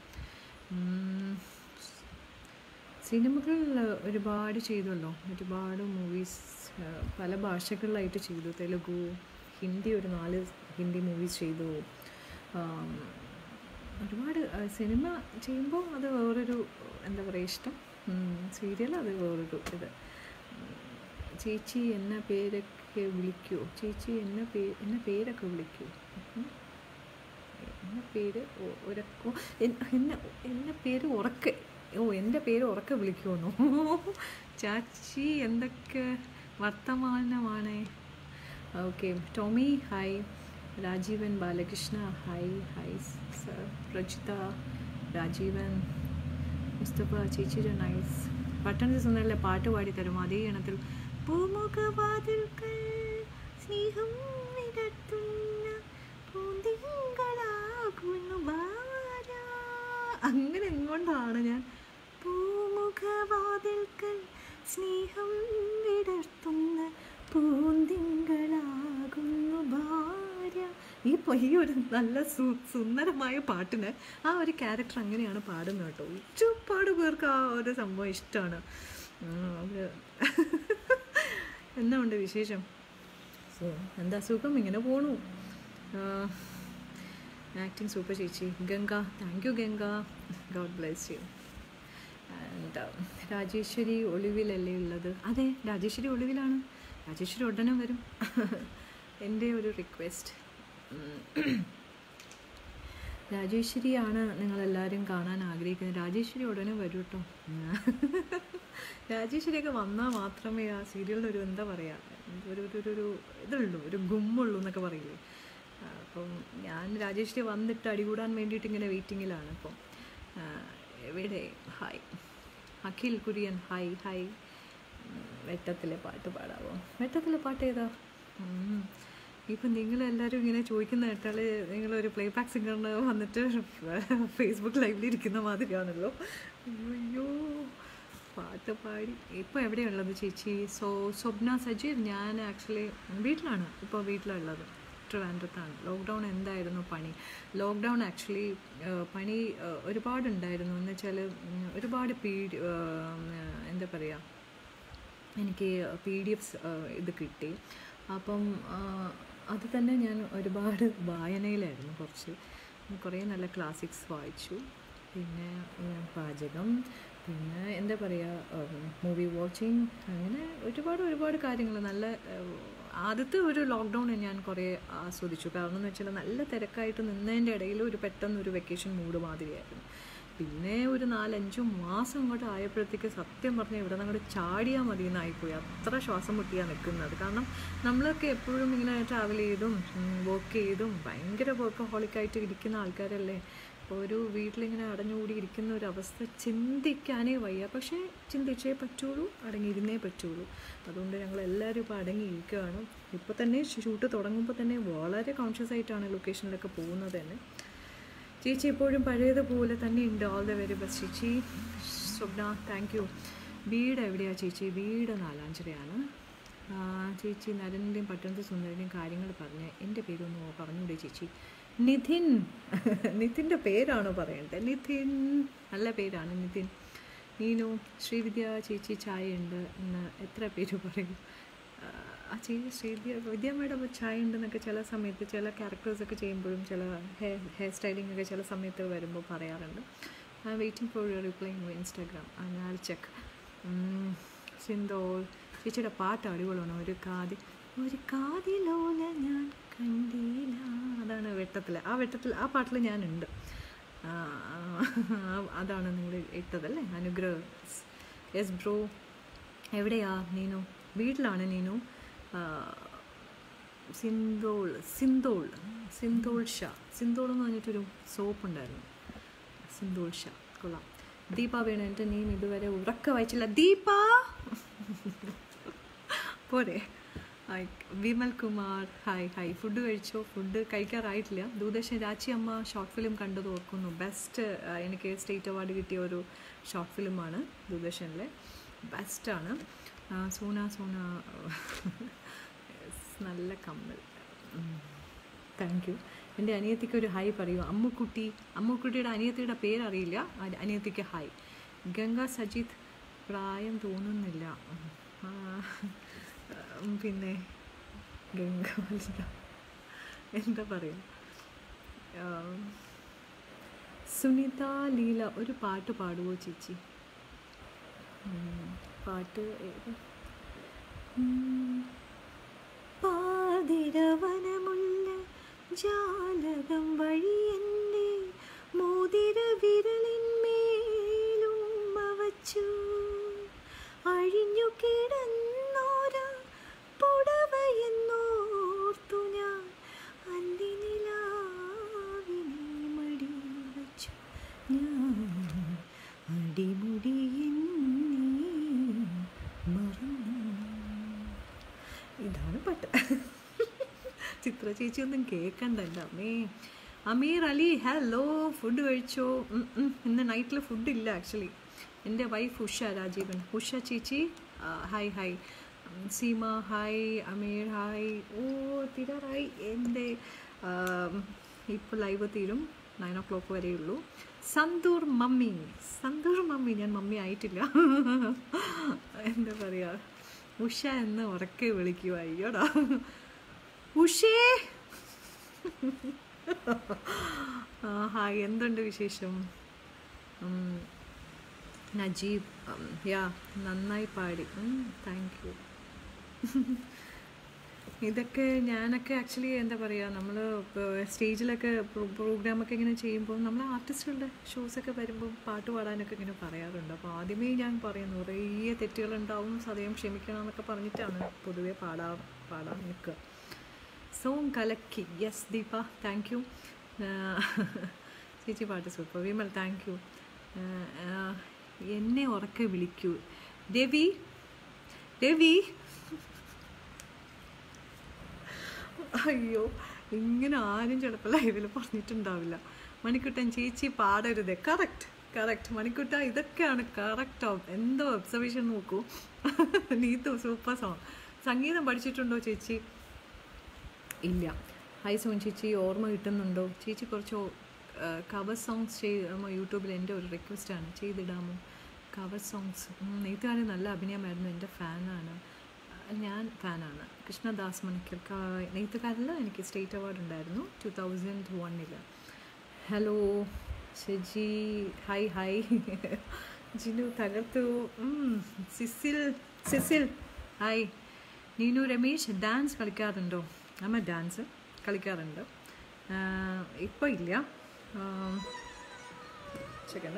സിനിമകൾ ഒരുപാട് ചെയ്തല്ലോ ഒരുപാട് മൂവീസ് പല ഭാഷകളിലായിട്ട് ചെയ്തു തെലുഗു ഹിന്ദി ഒരു നാല് ഹിന്ദി മൂവീസ് ചെയ്തു ഒരുപാട് സിനിമ ചെയ്യുമ്പോൾ അത് വേറൊരു എന്താ പറയുക ഇഷ്ടം സീരിയൽ അത് വേറൊരു ഇത് ചേച്ചി എന്ന പേരൊക്കെ വിളിക്കുമോ ചേച്ചി എന്ന പേ എന്ന പേരൊക്കെ വിളിക്കുമോ എന്ന പേര് ഉറക്കോ എന്നെ എന്നെ പേര് ഉറക്കെ ഓ എൻ്റെ പേര് ഉറക്കെ വിളിക്കുമെന്നോ ചാച്ചി എന്തൊക്കെ വർത്തമാനമാണ് okay Tommy hi Rajeevan Balakrishna hi hi sir Prajitha Rajeevan Musthafa ചേച്ചിയുടെ നൈസ് പട്ടണത്തിൽ സുന്ദരല്ലേ പാട്ട് പാടി തരും അതേ ഇണത്തിൽ പൂമുഖവാതിൽക്കൽ സ്നേഹം വിടർത്തുന്ന പൂന്തിങ്കളാകുന്നു ഭാര അങ്ങനെ എങ്ങോട്ടാണ് ഞാൻ പൂമുഖവാതിൽക്കൽ സ്നേഹം വിടർത്തുന്ന പൂന്തിങ്കളാകുന്നു ഭാര്യ ഈ ഈ ഒരു നല്ല സു സുന്ദരമായ പാട്ടിന് ആ ഒരു ക്യാരക്ടർ അങ്ങനെയാണ് പാടുന്നത് കേട്ടോ ഒരുപാട് പേർക്ക് ആ ഒരു സംഭവം ഇഷ്ടമാണ് അത് എന്നാ ഉണ്ട് വിശേഷം സോ എന്താ സുഖം ഇങ്ങനെ പോണു ആക്ടിങ് സൂപ്പർ ചേച്ചി Ganga thank you Ganga God bless you and Rajeshwari ഒളിവിലല്ലേ ഉള്ളത് അതെ രാജേശ്വരി ഒളിവിലാണ് രാജേശ്വരി ഉടനെ വരും എൻ്റെ ഒരു റിക്വസ്റ്റ് രാജേശ്വരിയാണ് നിങ്ങളെല്ലാവരും കാണാൻ ആഗ്രഹിക്കുന്നത് രാജേശ്വരി ഉടനെ വരും കേട്ടോ രാജേശ്വരിയൊക്കെ വന്നാൽ മാത്രമേ ആ സീരിയലിന് ഒരു എന്താ പറയുക ഒരു ഒരു ഒരു ഒരു ഇതുള്ളൂ ഒരു ഗുമ്മുള്ളൂ എന്നൊക്കെ പറയില്ലേ ആ, അപ്പം ഞാൻ രാജേശ്വരി വന്നിട്ട് അടികൂടാൻ വേണ്ടിയിട്ട് ഇങ്ങനെ വെയിറ്റിങ്ങിലാണ് അപ്പം ആ, എവിടെ hi Akhil Kurian hi hi ഉം, വെട്ടത്തിലെ പാട്ട് പാടാവോ വെട്ടത്തിലെ പാട്ട് ഏതാ ഉം. ഇപ്പം നിങ്ങളെല്ലാവരും ഇങ്ങനെ ചോദിക്കുന്ന കേട്ടാൽ നിങ്ങളൊരു പ്ലേ ബാക്ക് സിംഗറിന് വന്നിട്ട് ഫേസ്ബുക്ക് ലൈവിൽ ഇരിക്കുന്ന മാതിരിയാണല്ലോ അയ്യോ പാട്ട് പാടി ഇപ്പോൾ എവിടെയുള്ളത് ചേച്ചി സോ സ്വപ്ന സജീർ ഞാൻ ആക്ച്വലി വീട്ടിലാണ് ഇപ്പോൾ വീട്ടിലുള്ളത് ട്രിവാൻഡ്രത്താണ് ലോക്ക്ഡൗൺ എന്തായിരുന്നു പണി ലോക്ക്ഡൗൺ ആക്ച്വലി പണി ആ, ഒരുപാടുണ്ടായിരുന്നു എന്ന് വെച്ചാൽ ഒരുപാട് പീഡി ആ, എന്താ പറയുക എനിക്ക് പി ഡി എഫ്സ് ഇത് കിട്ടി അപ്പം ആ, അത് തന്നെ ഞാൻ ഒരുപാട് വായനയിലായിരുന്നു കുറച്ച് കുറേ നല്ല ക്ലാസിക്സ് വായിച്ചു പിന്നെ ഉം, പാചകം പിന്നെ എന്താ പറയുക മൂവി വാച്ചിങ് അങ്ങനെ ഒരുപാട് ഒരുപാട് കാര്യങ്ങൾ നല്ല ഏഹ്, ആദ്യത്തെ ഒരു ലോക്ക്ഡൗൺ ഞാൻ കുറേ ആസ്വദിച്ചു കാരണം എന്ന് വെച്ചാൽ നല്ല തിരക്കായിട്ട് നിന്നതിൻ്റെ ഇടയിൽ ഒരു പെട്ടെന്ന് ഒരു വെക്കേഷൻ മൂഡ് മാതിരിയായിരുന്നു പിന്നെ ഒരു നാലഞ്ചു മാസം അങ്ങോട്ട് ആയപ്പോഴത്തേക്ക് സത്യം പറഞ്ഞാൽ ഇവിടെ നിന്ന് അങ്ങോട്ട് ചാടിയാൽ മതി എന്നായിപ്പോയി അത്ര ശ്വാസം മുട്ടിയാണ് നിൽക്കുന്നത് കാരണം നമ്മളൊക്കെ എപ്പോഴും ഇങ്ങനെ ട്രാവൽ ചെയ്തും വർക്ക് ചെയ്തും ഭയങ്കര വർക്ക് ഹോളിക്കായിട്ട് ഇരിക്കുന്ന ആൾക്കാരല്ലേ അപ്പോൾ ഒരു വീട്ടിലിങ്ങനെ അടഞ്ഞുകൂടി ഇരിക്കുന്ന ഒരു അവസ്ഥ ചിന്തിക്കാനേ വയ്യ പക്ഷേ ചിന്തിച്ചേ പറ്റുള്ളൂ അടങ്ങിയിരുന്നേ പറ്റുള്ളൂ അതുകൊണ്ട് ഞങ്ങൾ എല്ലാവരും ഇപ്പോൾ അടങ്ങിയിരിക്കുകയാണ് ഇപ്പോൾ തന്നെ ഷൂട്ട് തുടങ്ങുമ്പോൾ തന്നെ വളരെ കോൺഷ്യസ് ആയിട്ടാണ് ലൊക്കേഷനിലൊക്കെ പോകുന്നത് തന്നെ ചേച്ചി ഇപ്പോഴും പഴയതുപോലെ തന്നെ ഉണ്ട് ഓൾ ദ വെരി ബെസ്റ്റ് ചേച്ചി സ്വപ്ന താങ്ക് യു വീട് എവിടെയാണ് ചേച്ചി വീട് നാലാഞ്ചിറയാണ് ആ, ചേച്ചി നരൻ്റെയും പട്ടണത്തെ സുന്ദരൻ്റെയും കാര്യങ്ങൾ പറഞ്ഞ് എൻ്റെ പേരൊന്ന് പറഞ്ഞൂടെ ചേച്ചി നിധിൻ നിതിൻ്റെ പേരാണോ പറയണ്ടേ നിധിൻ നല്ല പേരാണ് നിതിൻ നീനു ശ്രീവിദ്യ ചേച്ചി ചായ ഉണ്ട് എന്ന് എത്ര പേര് പറയും ആ, ആ ചേച്ചി ശ്രീവിദ്യ വിദ്യ മേഡം ചായ ഉണ്ടെന്നൊക്കെ ചില സമയത്ത് ചില ക്യാരക്ടേഴ്സൊക്കെ ചെയ്യുമ്പോഴും ചില ഹെയർ ഹെയർ സ്റ്റൈലിംഗ് ഒക്കെ ചില സമയത്ത് വരുമ്പോൾ പറയാറുണ്ട് I waiting for your reply in Instagram I check Cinthol ചേച്ചിയുടെ പാട്ട് അടിപൊളിയാണ് ഒരു കാതി ഒരു കാതിലോല ഞാൻ കണ്ടില്ല അതാണ് വെട്ടത്തിൽ ആ വെട്ടത്തിൽ ആ പാട്ടിൽ ഞാനുണ്ട് ആ, ആ, അതാണ് നിങ്ങൾ ഇട്ടതല്ലേ അനുഗ്രഹ് യെസ് ബ്രോ എവിടെയാ നീനു വീട്ടിലാണ് നീനു ആ, സിന്തോൾ സിന്തോൾ സിന്തോൾ ഷാ സിന്തോൾ എന്ന് പറഞ്ഞിട്ടൊരു സോപ്പ് ഉണ്ടായിരുന്നു സിന്തോൾ ഷാ കൊള്ളാം ദീപ വേണു എൻ്റെ നെയിം ഇതുവരെ ഉറക്ക വായിച്ചില്ല ദീപ പോരെ hi Vimal Kumar hi hi food കഴിച്ചോ ഫുഡ് കഴിക്കാറായിട്ടില്ല ദൂരദർശൻ രാച്ചി അമ്മ ഷോർട്ട് ഫിലിം കണ്ടത് ഓർക്കുന്നു ബെസ്റ്റ് എനിക്ക് സ്റ്റേറ്റ് അവാർഡ് കിട്ടിയ ഒരു ഷോർട്ട് ഫിലിമാണ് ദൂരദർശനിലെ ബെസ്റ്റാണ് സോന സോന നല്ല കമ്മൽ താങ്ക് യു എൻ്റെ അനിയത്തിക്ക് ഒരു ഹായ് പറയൂ അമ്മുക്കുട്ടി അമ്മുക്കുട്ടിയുടെ അനിയത്തിയുടെ പേരറിയില്ല അനി- അനിയത്തിക്ക് ഹായ് ഗംഗ സജിത്ത് പ്രായം തോന്നുന്നില്ല ആ, ഉം, പിന്നെ ഗംഗ വലുത എന്താ പറയുക ആം, സുനിത ലീല ഒരു പാട്ട് പാടുവോ ചേച്ചി ഉം, പാട്ട് ഏത് ഉം. പാതിരവനമുള്ള ജാലകം വഴി എൻ്റെ മോതിര വിരലിന്മേലും വച്ചു അഴിഞ്ഞു കിടന്നോര പുടവയെന്നോർത്തു ഞാൻ അന്തിനിലാവിനെ മടി വച്ചു ഞാൻ അടിമുടി മറന്നു ഇതാണ് പാട്ട് ചിത്ര ചേച്ചി ഒന്നും കേൾക്കണ്ടല്ല അമ്മേ അമീർ അലി ഹലോ ഫുഡ് കഴിച്ചോ ഉം, ഉം. ഇന്ന് നൈറ്റിൽ ഫുഡില്ല ആക്ച്വലി എൻ്റെ വൈഫ് ഉഷ രാജീവൻ ഉഷ ചേച്ചി ആ, ഹായ് ഹായ് ഉം, Seema hi Ameer hi oh തീരാറായി എൻ്റെ ഇപ്പോൾ ലൈവ് തീരും നയൻ ഓ ക്ലോക്ക് വരെയുള്ളൂ സന്തൂർ മമ്മി സന്തൂർ മമ്മി ഞാൻ മമ്മി ആയിട്ടില്ല എന്താ പറയുക ഉഷ എന്ന് ഉറക്കെ വിളിക്കുക അയ്യോടാ ഉഷേ ആ, ഹായ് എന്തുണ്ട് വിശേഷം ഉം, നജീബ് ഉം, യാ നന്നായി പാടി താങ്ക് യു ഇതൊക്കെ ഞാനൊക്കെ ആക്ച്വലി എന്താ പറയുക നമ്മൾ സ്റ്റേജിലൊക്കെ പ്രോഗ്രാമൊക്കെ ഇങ്ങനെ ചെയ്യുമ്പോൾ നമ്മൾ ആർട്ടിസ്റ്റുകളുടെ ഷോസൊക്കെ വരുമ്പോൾ പാട്ട് പാടാനൊക്കെ ഇങ്ങനെ പറയാറുണ്ട് അപ്പോൾ ആദ്യമേ ഞാൻ പറയുന്നു കുറേ തെറ്റുകളുണ്ടാവും സദയം ക്ഷമിക്കണം എന്നൊക്കെ പറഞ്ഞിട്ടാണ് പൊതുവേ പാടാ പാടാൻ നിൽക്കുക സോങ് കലക്കി യെസ് ദീപ താങ്ക് യു ചേച്ചി പാട്ട് സൂപ്പർ വിമൽ താങ്ക് യു എന്നെ ഉറക്കെ വിളിക്കൂ രവി രവി അയ്യോ ഇങ്ങനെ ആരും ചിലപ്പോൾ ലൈവിൽ പറഞ്ഞിട്ടുണ്ടാവില്ല മണിക്കുട്ടൻ ചേച്ചി പാടരുത് കറക്റ്റ് കറക്റ്റ് മണിക്കുട്ട ഇതൊക്കെയാണ് കറക്റ്റ് എന്തോ ഒബ്സർവേഷൻ നോക്കൂ നീത്തു സൂപ്പർ സോങ് സംഗീതം പഠിച്ചിട്ടുണ്ടോ ചേച്ചി ഇല്ല ഹായ് സോൻ ചേച്ചി ഓർമ്മ കിട്ടുന്നുണ്ടോ ചേച്ചി കുറച്ച് കവർ സോങ്സ് ചെയ്ത് യൂട്യൂബിൽ എൻ്റെ ഒരു റിക്വസ്റ്റാണ് ചെയ്തിടാമോ കവർ സോങ്സ് നെയ്ത്തുകാരൻ നല്ല അഭിനയമായിരുന്നു എൻ്റെ ഫാനാണ് ഞാൻ ഫാനാണ് കൃഷ്ണദാസ് മണിക്കൽ ക- നെയ്ത്തുകാരിൽ എനിക്ക് സ്റ്റേറ്റ് അവാർഡ് ഉണ്ടായിരുന്നു ടു തൗസൻഡ് വണ്ണിൽ hello Sheji hi hi Jinu തകർത്തു ഉം, Cecil Cecil hi Neenu Ramesh dance കളിക്കാറുണ്ടോ അമ്മ ഡാൻസ് കളിക്കാറുണ്ട് ഇപ്പോൾ ഇല്ല സെക്കൻഡ്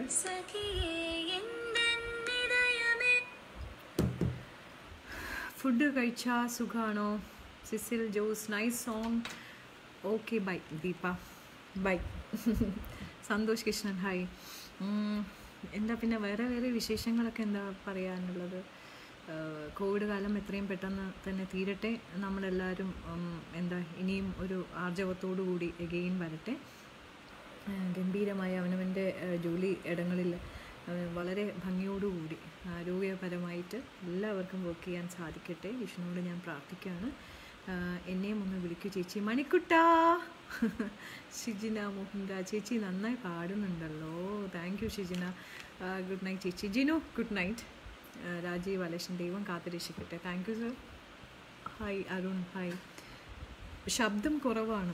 ഫുഡ് കഴിച്ചാൽ സുഖമാണോ Cecil Jose nice song okay bye Deepa bye Santhosh Krishnan hi ഉം, എന്താ പിന്നെ വേറെ വേറെ വിശേഷങ്ങളൊക്കെ എന്താ പറയാനുള്ളത് ആഹ് കോവിഡ് കാലം എത്രയും പെട്ടെന്ന് തന്നെ തീരട്ടെ നമ്മളെല്ലാവരും ഉം, എന്താ ഇനിയും ഒരു ആർജവത്തോടു കൂടി എഗെയിൻ വരട്ടെ ആഹ് ഗംഭീരമായ അവനവൻ്റെ ആഹ് ജോലി ഇടങ്ങളിൽ ആഹ് വളരെ ഭംഗിയോടുകൂടി ആരോഗ്യപരമായിട്ട് എല്ലാവർക്കും വർക്ക് ചെയ്യാൻ സാധിക്കട്ടെ വിഷ്ണുവോട് ഞാൻ പ്രാർത്ഥിക്കുകയാണ് ആഹ് എന്നെയും ഒന്ന് വിളിക്കൂ ചേച്ചി മണിക്കുട്ടാ ഷിജിന മോഹൻദ ചേച്ചി നന്നായി പാടുന്നുണ്ടല്ലോ thank you Shijina good night ചേച്ചി ജിനു ഗുഡ് നൈറ്റ് രാജീവ് അലക്ഷൻ ദൈവം കാത്തിരക്ഷിക്കട്ടെ thank you sir hi Arun hi ശബ്ദം കുറവാണ്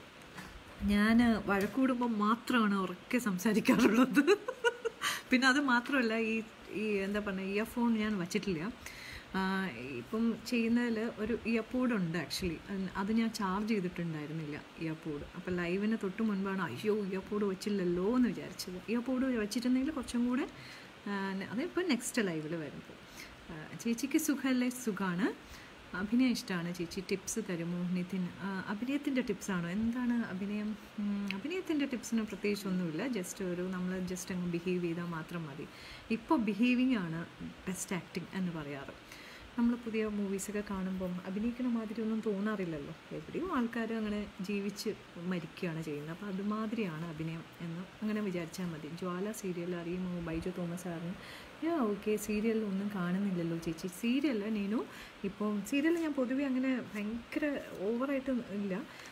ഞാൻ വഴക്കൂടുമ്പോൾ മാത്രമാണ് ഉറക്കെ സംസാരിക്കാറുള്ളത് പിന്നെ അത് മാത്രമല്ല ഈ ഈ എന്താ പറയുക ഇയർഫോൺ ഞാൻ വച്ചിട്ടില്ല ആ, ഇപ്പം ചെയ്യുന്നതിൽ ഒരു ഇയർപോഡ് ഉണ്ട് ആക്ച്വലി അത് ഞാൻ ചാർജ് ചെയ്തിട്ടുണ്ടായിരുന്നില്ല ഇയർപോഡ് അപ്പോൾ ലൈവിന് തൊട്ട് മുൻപാണ് അയ്യോ ഇയർപോഡ് വെച്ചില്ലല്ലോ എന്ന് വിചാരിച്ചത് ഇയർപോഡ് വെച്ചിട്ടുണ്ടെങ്കിൽ കുറച്ചും കൂടെ ആ, അതിപ്പോൾ നെക്സ്റ്റ് ലൈവിൽ വരുമ്പോൾ ആ, ചേച്ചിക്ക് സുഖമല്ലേ സുഖമാണ് അഭിനയം ഇഷ്ടമാണ് ചേച്ചി ടിപ്സ് തരുമോ നിതിൻ ആ, അഭിനയത്തിൻ്റെ ടിപ്സാണോ എന്താണ് അഭിനയം അഭിനയത്തിൻ്റെ ടിപ്സിന് പ്രത്യേകിച്ചൊന്നുമില്ല ജസ്റ്റ് ഒരു നമ്മൾ ജസ്റ്റ് അങ്ങ് ബിഹേവ് ചെയ്താൽ മാത്രം മതി ഇപ്പോൾ ബിഹേവിങ് ആണ് ബെസ്റ്റ് ആക്ടിങ് എന്ന് പറയാറ് നമ്മൾ പുതിയ മൂവീസൊക്കെ കാണുമ്പം അഭിനയിക്കുന്ന മാതിരി ഒന്നും തോന്നാറില്ലല്ലോ എവിടെയോ ആൾക്കാർ അങ്ങനെ ജീവിച്ച് മരിക്കുകയാണ് ചെയ്യുന്നത് അപ്പോൾ അതുമാതിരിയാണ് അഭിനയം എന്ന് അങ്ങനെ വിചാരിച്ചാൽ മതി ജ്വാല സീരിയൽ അറിയുമോ ബൈജു തോമസ് സാറിന് യാ ഓക്കെ സീരിയലിൽ ഒന്നും കാണുന്നില്ലല്ലോ ചേച്ചി സീരിയൽ നീനു ഇപ്പം സീരിയൽ ഞാൻ പൊതുവെ അങ്ങനെ ഭയങ്കര ഓവറായിട്ട് ഇല്ല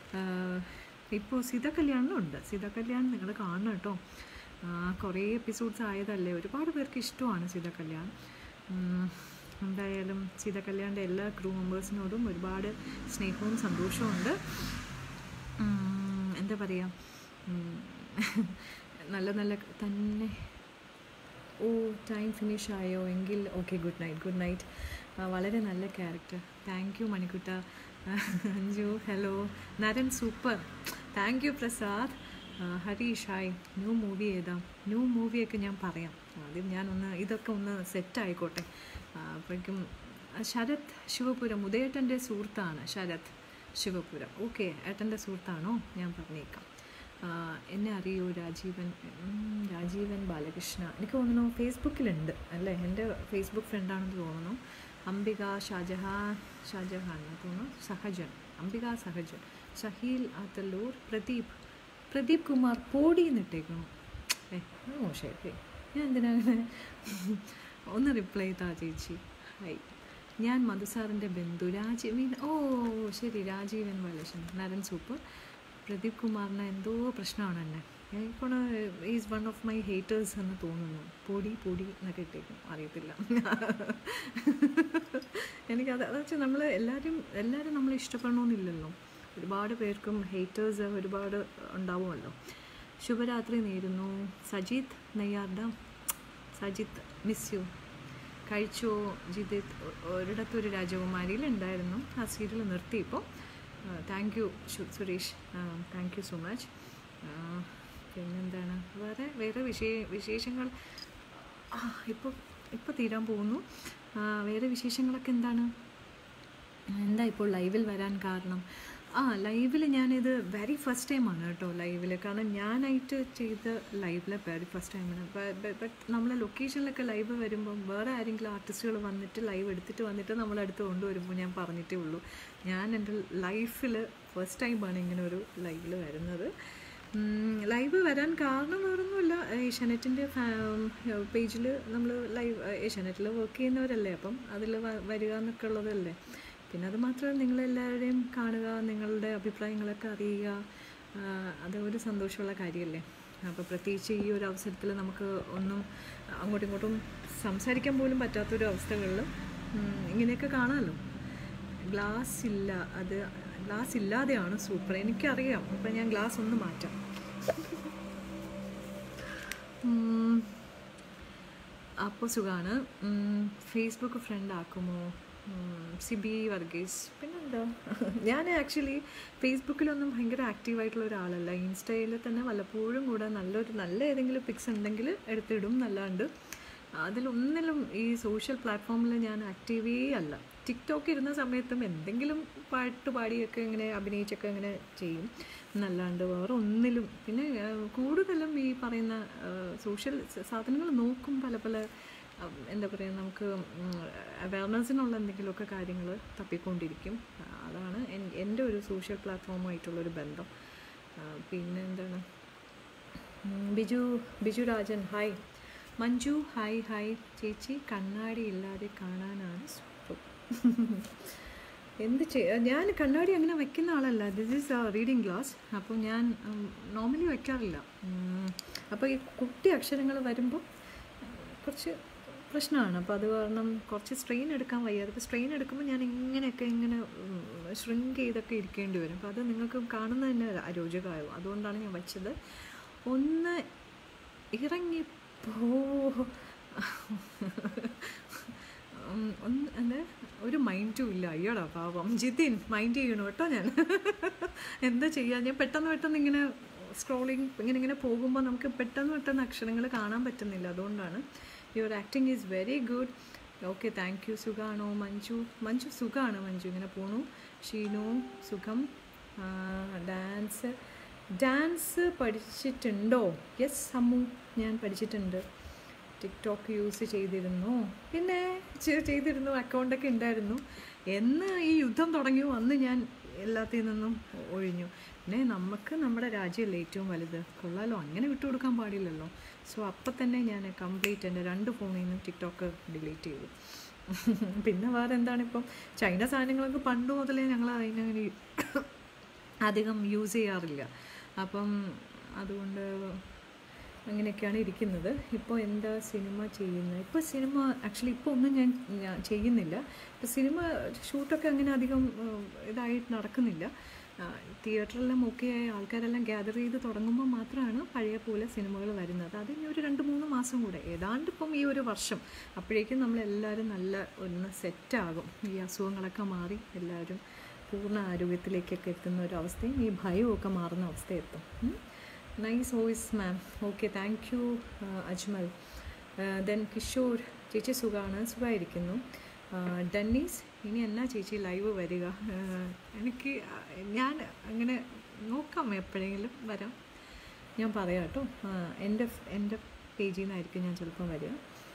ഇപ്പോൾ സീത കല്യാണം ഉണ്ട് സീത കല്യാണം നിങ്ങൾ കാണണം കേട്ടോ ആ, കുറേ എപ്പിസോഡ്സ് ആയതല്ലേ ഒരുപാട് പേർക്ക് ഇഷ്ടമാണ് സീത കല്യാൺ ഉം, എന്തായാലും സീത കല്യാണിൻ്റെ എല്ലാ ക്രൂ മെമ്പേഴ്സിനോടും ഒരുപാട് സ്നേഹവും സന്തോഷവും ഉണ്ട് ഉം, എന്താ പറയുക ഉം, നല്ല നല്ല തന്നെ ഓ ടൈം ഫിനിഷ് ആയോ എങ്കിൽ okay good night good night വളരെ നല്ല ക്യാരക്ടർ താങ്ക് യു മണിക്കുട്ട Anju hello Naran super thank you Prasad ആ, ഹരീഷ് ഹായ് ന്യൂ മൂവി ഏതാ ന്യൂ മൂവിയൊക്കെ ഞാൻ പറയാം ആദ്യം ഞാനൊന്ന് ഇതൊക്കെ ഒന്ന് സെറ്റ് ആയിക്കോട്ടെ ആ, അപ്പോഴേക്കും ആ, ശരത് ശിവപുരം ഉദയേട്ടൻ്റെ സുഹൃത്താണ് ശരത് ശിവപുരം ഓക്കെ ഏട്ടൻ്റെ സുഹൃത്താണോ ഞാൻ പറഞ്ഞേക്കാം ആ, എന്നെ അറിയൂ രാജീവൻ ഉം, രാജീവൻ ബാലകൃഷ്ണ എനിക്ക് തോന്നുന്നു ഫേസ്ബുക്കിലുണ്ട് അല്ലേ എൻ്റെ ഫേസ്ബുക്ക് ഫ്രണ്ടാണെന്ന് തോന്നുന്നു അംബിക ഷാജഹാൻ ഷാജഹാൻ എന്ന് തോന്നുന്നു സഹജൻ അംബിക സഹജൻ ഷഹീൽ ആത്തല്ലൂർ പ്രദീപ് പ്രദീപ് കുമാർ പോടി എന്നിട്ടേക്കണം ഏ അത് മോശമായിപ്പോയി ഞാൻ എന്തിനാ അങ്ങനെ ഒന്ന് റിപ്ലൈ ചെയ്താ ചേച്ചി ഹായ് ഞാൻ മധുസാറിൻ്റെ ബന്ധു രാജീവൻ ഓ ശരി രാജീവൻ വലഷൻ നരൻ സൂപ്പർ പ്രദീപ് കുമാറിന് എന്തോ പ്രശ്നമാണ് എന്നെ എനിക്കാണ് is one of my haters എന്ന് തോന്നുന്നു പൊടി പൊടി എന്നൊക്കെ ഇട്ടേക്കും അറിയത്തില്ല എനിക്കത് അത് വെച്ചാൽ നമ്മൾ എല്ലാവരും എല്ലാവരും നമ്മൾ ഇഷ്ടപ്പെടണമെന്നില്ലല്ലോ ഒരുപാട് പേർക്കും ഹേറ്റേഴ്സ് ഒരുപാട് ഉണ്ടാവുമല്ലോ ശുഭരാത്രി നേരുന്നു സജിത്ത് നെയ്യാർഡ സജിത്ത് മിസ് യു കഴിച്ചോ ജിതിത്ത് ഒരിടത്തൊരു രാജകുമാരിയിൽ ഉണ്ടായിരുന്നു ആ സീരിയൽ നിർത്തി ഇപ്പോൾ thank you Suresh thank you so much പിന്നെന്താണ് വേറെ വേറെ വിശേ വിശേഷങ്ങൾ ഇപ്പോൾ ഇപ്പോൾ തീരാൻ പോകുന്നു ആ, വേറെ വിശേഷങ്ങളൊക്കെ എന്താണ് എന്താ ഇപ്പോൾ ലൈവിൽ വരാൻ കാരണം ആ ലൈവിൽ ഞാനിത് വെരി ഫസ്റ്റ് ടൈമാണ് കേട്ടോ ലൈവിൽ കാരണം ഞാനായിട്ട് ചെയ്ത ലൈവിൽ വെരി ഫസ്റ്റ് ടൈമാണ് ബട്ട് നമ്മളെ ലൊക്കേഷനിലൊക്കെ ലൈവ് വരുമ്പം വേറെ ആരെങ്കിലും ആർട്ടിസ്റ്റുകൾ വന്നിട്ട് ലൈവ് എടുത്തിട്ട് വന്നിട്ട് നമ്മളടുത്ത് കൊണ്ടുവരുമ്പോൾ ഞാൻ പറഞ്ഞിട്ടേ ഉള്ളൂ ഞാൻ എൻ്റെ ലൈഫിൽ ഫസ്റ്റ് ടൈമാണ് ഇങ്ങനെ ഒരു ലൈവിൽ വരുന്നത് ലൈവ് വരാൻ കാരണം വേറൊന്നുമില്ല ഏഷ്യാനെറ്റിൻ്റെ പേജിൽ നമ്മൾ ലൈവ് ഏഷ്യാനെറ്റിൽ വർക്ക് ചെയ്യുന്നവരല്ലേ അപ്പം അതിൽ വരിക എന്നൊക്കെ ഉള്ളതല്ലേ പിന്നെ അത് മാത്രമല്ല നിങ്ങളെല്ലാവരെയും കാണുക നിങ്ങളുടെ അഭിപ്രായങ്ങളൊക്കെ അറിയുക ആ, അത് ഒരു സന്തോഷമുള്ള കാര്യമല്ലേ അപ്പോൾ പ്രത്യേകിച്ച് ഈ ഒരു അവസരത്തിൽ നമുക്ക് ഒന്നും അങ്ങോട്ടും ഇങ്ങോട്ടും സംസാരിക്കാൻ പോലും പറ്റാത്തൊരു അവസ്ഥകളിൽ ഉം, ഇങ്ങനെയൊക്കെ കാണാമല്ലോ ഗ്ലാസ് ഇല്ല അത് ഗ്ലാസ് ഇല്ലാതെയാണ് സൂപ്പർ എനിക്കറിയാം അപ്പം ഞാൻ ഗ്ലാസ് ഒന്ന് മാറ്റാം ഉം. അപ്പോൾ സുഖമാണ് ഫേസ്ബുക്ക് ഫ്രണ്ട് ആക്കുമോ ഉം, സിബി വർഗീസ് പിന്നെന്താ ഞാൻ ആക്ച്വലി ഫേസ്ബുക്കിലൊന്നും ഭയങ്കര ആക്റ്റീവായിട്ടുള്ള ഒരാളല്ല ഇൻസ്റ്റയിൽ തന്നെ വല്ലപ്പോഴും കൂടെ നല്ലൊരു നല്ല ഏതെങ്കിലും പിക്സ് ഉണ്ടെങ്കിൽ എടുത്തിടും എന്നല്ലാണ്ട് അതിലൊന്നിലും ഈ സോഷ്യൽ പ്ലാറ്റ്ഫോമിൽ ഞാൻ ആക്റ്റീവേ അല്ല ടിക്ടോക്ക് ഇരുന്ന സമയത്തും എന്തെങ്കിലും പാട്ട് പാടിയൊക്കെ ഇങ്ങനെ അഭിനയിച്ചൊക്കെ ഇങ്ങനെ ചെയ്യും എന്നല്ലാണ്ട് വേറെ ഒന്നിലും പിന്നെ ആ, കൂടുതലും ഈ പറയുന്ന സോഷ്യൽ സാധനങ്ങൾ നോക്കും പല പല ആ, എന്താ പറയുക നമുക്ക് അവയർനെസ്സിനുള്ള എന്തെങ്കിലുമൊക്കെ കാര്യങ്ങൾ തപ്പിക്കൊണ്ടിരിക്കും ആ, അതാണ് എൻ- എൻ്റെ ഒരു സോഷ്യൽ പ്ലാറ്റ്ഫോമായിട്ടുള്ളൊരു ബന്ധം ആ, പിന്നെ എന്താണ് ഉം, Biju Biju Rajan hi Manju hi hi ചേച്ചി കണ്ണാടി ഇല്ലാതെ കാണാനാണ് സൂപ്പർ എന്ത് ചെയ്യ ഞാൻ കണ്ണാടി അങ്ങനെ വെക്കുന്ന ആളല്ല ദിസ് ഈസ് റീഡിങ് ഗ്ലാസ് അപ്പോൾ ഞാൻ നോർമലി വെക്കാറില്ല ഉം, അപ്പോൾ ഈ കുട്ടി അക്ഷരങ്ങൾ വരുമ്പോൾ കുറച്ച് പ്രശ്നമാണ് അപ്പോൾ അത് കാരണം കുറച്ച് സ്ട്രെയിൻ എടുക്കാൻ വയ്യാതെ അപ്പോൾ സ്ട്രെയിൻ എടുക്കുമ്പോൾ ഞാൻ ഇങ്ങനെയൊക്കെ ഇങ്ങനെ ഷ്രിങ്ക് ചെയ്തൊക്കെ ഇരിക്കേണ്ടി വരും അപ്പോൾ അത് നിങ്ങൾക്ക് കാണുന്നത് തന്നെ അരോചകമാകും അതുകൊണ്ടാണ് ഞാൻ വെച്ചത് ഒന്ന് ഇറങ്ങിപ്പോ ഉം, ഒന്ന് എന്താ ഒരു മൈൻഡും ഇല്ല അയ്യോടാ പാവം ജിതിൻ മൈൻഡ് ചെയ്യണം കേട്ടോ ഞാൻ എന്താ ചെയ്യുക ഞാൻ പെട്ടെന്ന് പെട്ടെന്ന് ഇങ്ങനെ സ്ക്രോളിങ് ഇങ്ങനെ ഇങ്ങനെ പോകുമ്പോൾ നമുക്ക് പെട്ടെന്ന് പെട്ടെന്ന് അക്ഷരങ്ങൾ കാണാൻ പറ്റുന്നില്ല അതുകൊണ്ടാണ് your acting is very good okay thank you സുഖാണോ മഞ്ജു മഞ്ജു സുഖമാണ് മഞ്ജു ഇങ്ങനെ പോണു ഷീനു സുഖം ഡാൻസ് ഡാൻസ് പഠിച്ചിട്ടുണ്ടോ യെസ് അമ്മു ഞാൻ പഠിച്ചിട്ടുണ്ട് ടിക്ടോക്ക് യൂസ് ചെയ്തിരുന്നു പിന്നെ ചെ- ചെയ്തിരുന്നു അക്കൗണ്ടൊക്കെ ഉണ്ടായിരുന്നു എന്ന് ഈ യുദ്ധം തുടങ്ങിയോ അന്ന് ഞാൻ എല്ലാത്തിൽ നിന്നും ഒഴിഞ്ഞു പിന്നെ നമുക്ക് നമ്മുടെ രാജ്യമല്ലേ ഏറ്റവും വലുത് കൊള്ളാലോ അങ്ങനെ വിട്ടുകൊടുക്കാൻ പാടില്ലല്ലോ സോ അപ്പം തന്നെ ഞാൻ കംപ്ലീറ്റ് എൻ്റെ രണ്ട് ഫോണിൽ നിന്നും ടിക്ടോക്ക് ഡിലീറ്റ് ചെയ്തു പിന്നെ വേറെ എന്താണ് ഇപ്പം ചൈന സാധനങ്ങളൊക്കെ പണ്ട് മുതലേ ഞങ്ങൾ അതിനങ്ങനെ അധികം യൂസ് ചെയ്യാറില്ല അപ്പം അതുകൊണ്ട് അങ്ങനെയൊക്കെയാണ് ഇരിക്കുന്നത് ഇപ്പോൾ എന്താ സിനിമ ചെയ്യുന്നത് ഇപ്പോൾ സിനിമ ആക്ച്വലി ഇപ്പോൾ ഒന്നും ഞാൻ ഞാൻ ചെയ്യുന്നില്ല ഇപ്പോൾ സിനിമ ഷൂട്ടൊക്കെ അങ്ങനെ അധികം ഏഹ്, ഇതായിട്ട് നടക്കുന്നില്ല തിയേറ്ററെല്ലാം ഓക്കെ ആയി ആൾക്കാരെല്ലാം ഗ്യാദർ ചെയ്ത് തുടങ്ങുമ്പോൾ മാത്രമാണ് പഴയ പോലെ സിനിമകൾ വരുന്നത് അത് ഇനി ഒരു രണ്ട് മൂന്ന് മാസം കൂടെ ഏതാണ്ട് ഇപ്പം ഈ ഒരു വർഷം അപ്പോഴേക്കും നമ്മളെല്ലാവരും നല്ല ഒന്ന് സെറ്റാകും ഈ അസുഖങ്ങളൊക്കെ മാറി എല്ലാവരും പൂർണ്ണ ആരോഗ്യത്തിലേക്കൊക്കെ എത്തുന്ന ഒരു അവസ്ഥയും ഈ ഭയമൊക്കെ മാറുന്ന അവസ്ഥ എത്തും nice voice ma'am okay thank you Ajmal then Kishore ചേച്ചി സുഖമാണ് സുഖമായിരിക്കുന്നു ഡന്നീസ് ഇനി എന്നാ ചേച്ചി ലൈവ് വരിക ആഹ് എനിക്ക് ഞാൻ അങ്ങനെ നോക്കാം എപ്പോഴെങ്കിലും വരാം ഞാൻ പറയാം കേട്ടോ ആഹ് എൻ്റെ എൻ്റെ പേജിൽ നിന്നായിരിക്കും ഞാൻ ചിലപ്പം വരിക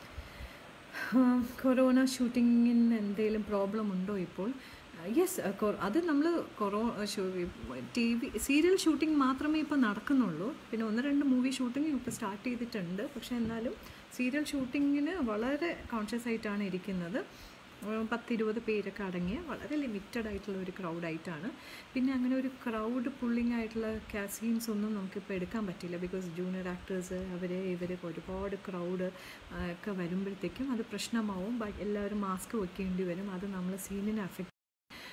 കൊറോണ ഷൂട്ടിങ്ങിന് എന്തെങ്കിലും പ്രോബ്ലം ഉണ്ടോ ഇപ്പോൾ യെസ് അത് നമ്മൾ കൊറോ ടി വി സീരിയൽ ഷൂട്ടിംഗ് മാത്രമേ ഇപ്പോൾ നടക്കുന്നുള്ളൂ പിന്നെ ഒന്ന് രണ്ട് മൂവി ഷൂട്ടിംഗ് ഇപ്പോൾ സ്റ്റാർട്ട് ചെയ്തിട്ടുണ്ട് പക്ഷേ എന്നാലും സീരിയൽ ഷൂട്ടിങ്ങിന് വളരെ കോൺഷ്യസ് ആയിട്ടാണ് ഇരിക്കുന്നത് ഉം, പത്തിരുപത് പേരൊക്കെ അടങ്ങിയ വളരെ ലിമിറ്റഡ് ആയിട്ടുള്ള ഒരു ക്രൗഡായിട്ടാണ് പിന്നെ അങ്ങനെ ഒരു ക്രൗഡ് പുള്ളിങ് ആയിട്ടുള്ള സീൻസ് ഒന്നും നമുക്കിപ്പോൾ എടുക്കാൻ പറ്റില്ല ബിക്കോസ് ജൂനിയർ ആക്ടേഴ്സ് അവർ ഇവർ ഒരുപാട് ക്രൗഡ് ഒക്കെ വരുമ്പോഴത്തേക്കും അത് പ്രശ്നമാവും ബ- എല്ലാവരും മാസ്ക് വെക്കേണ്ടി വരും അത് നമ്മൾ സീനിനെ അഫക്റ്റ്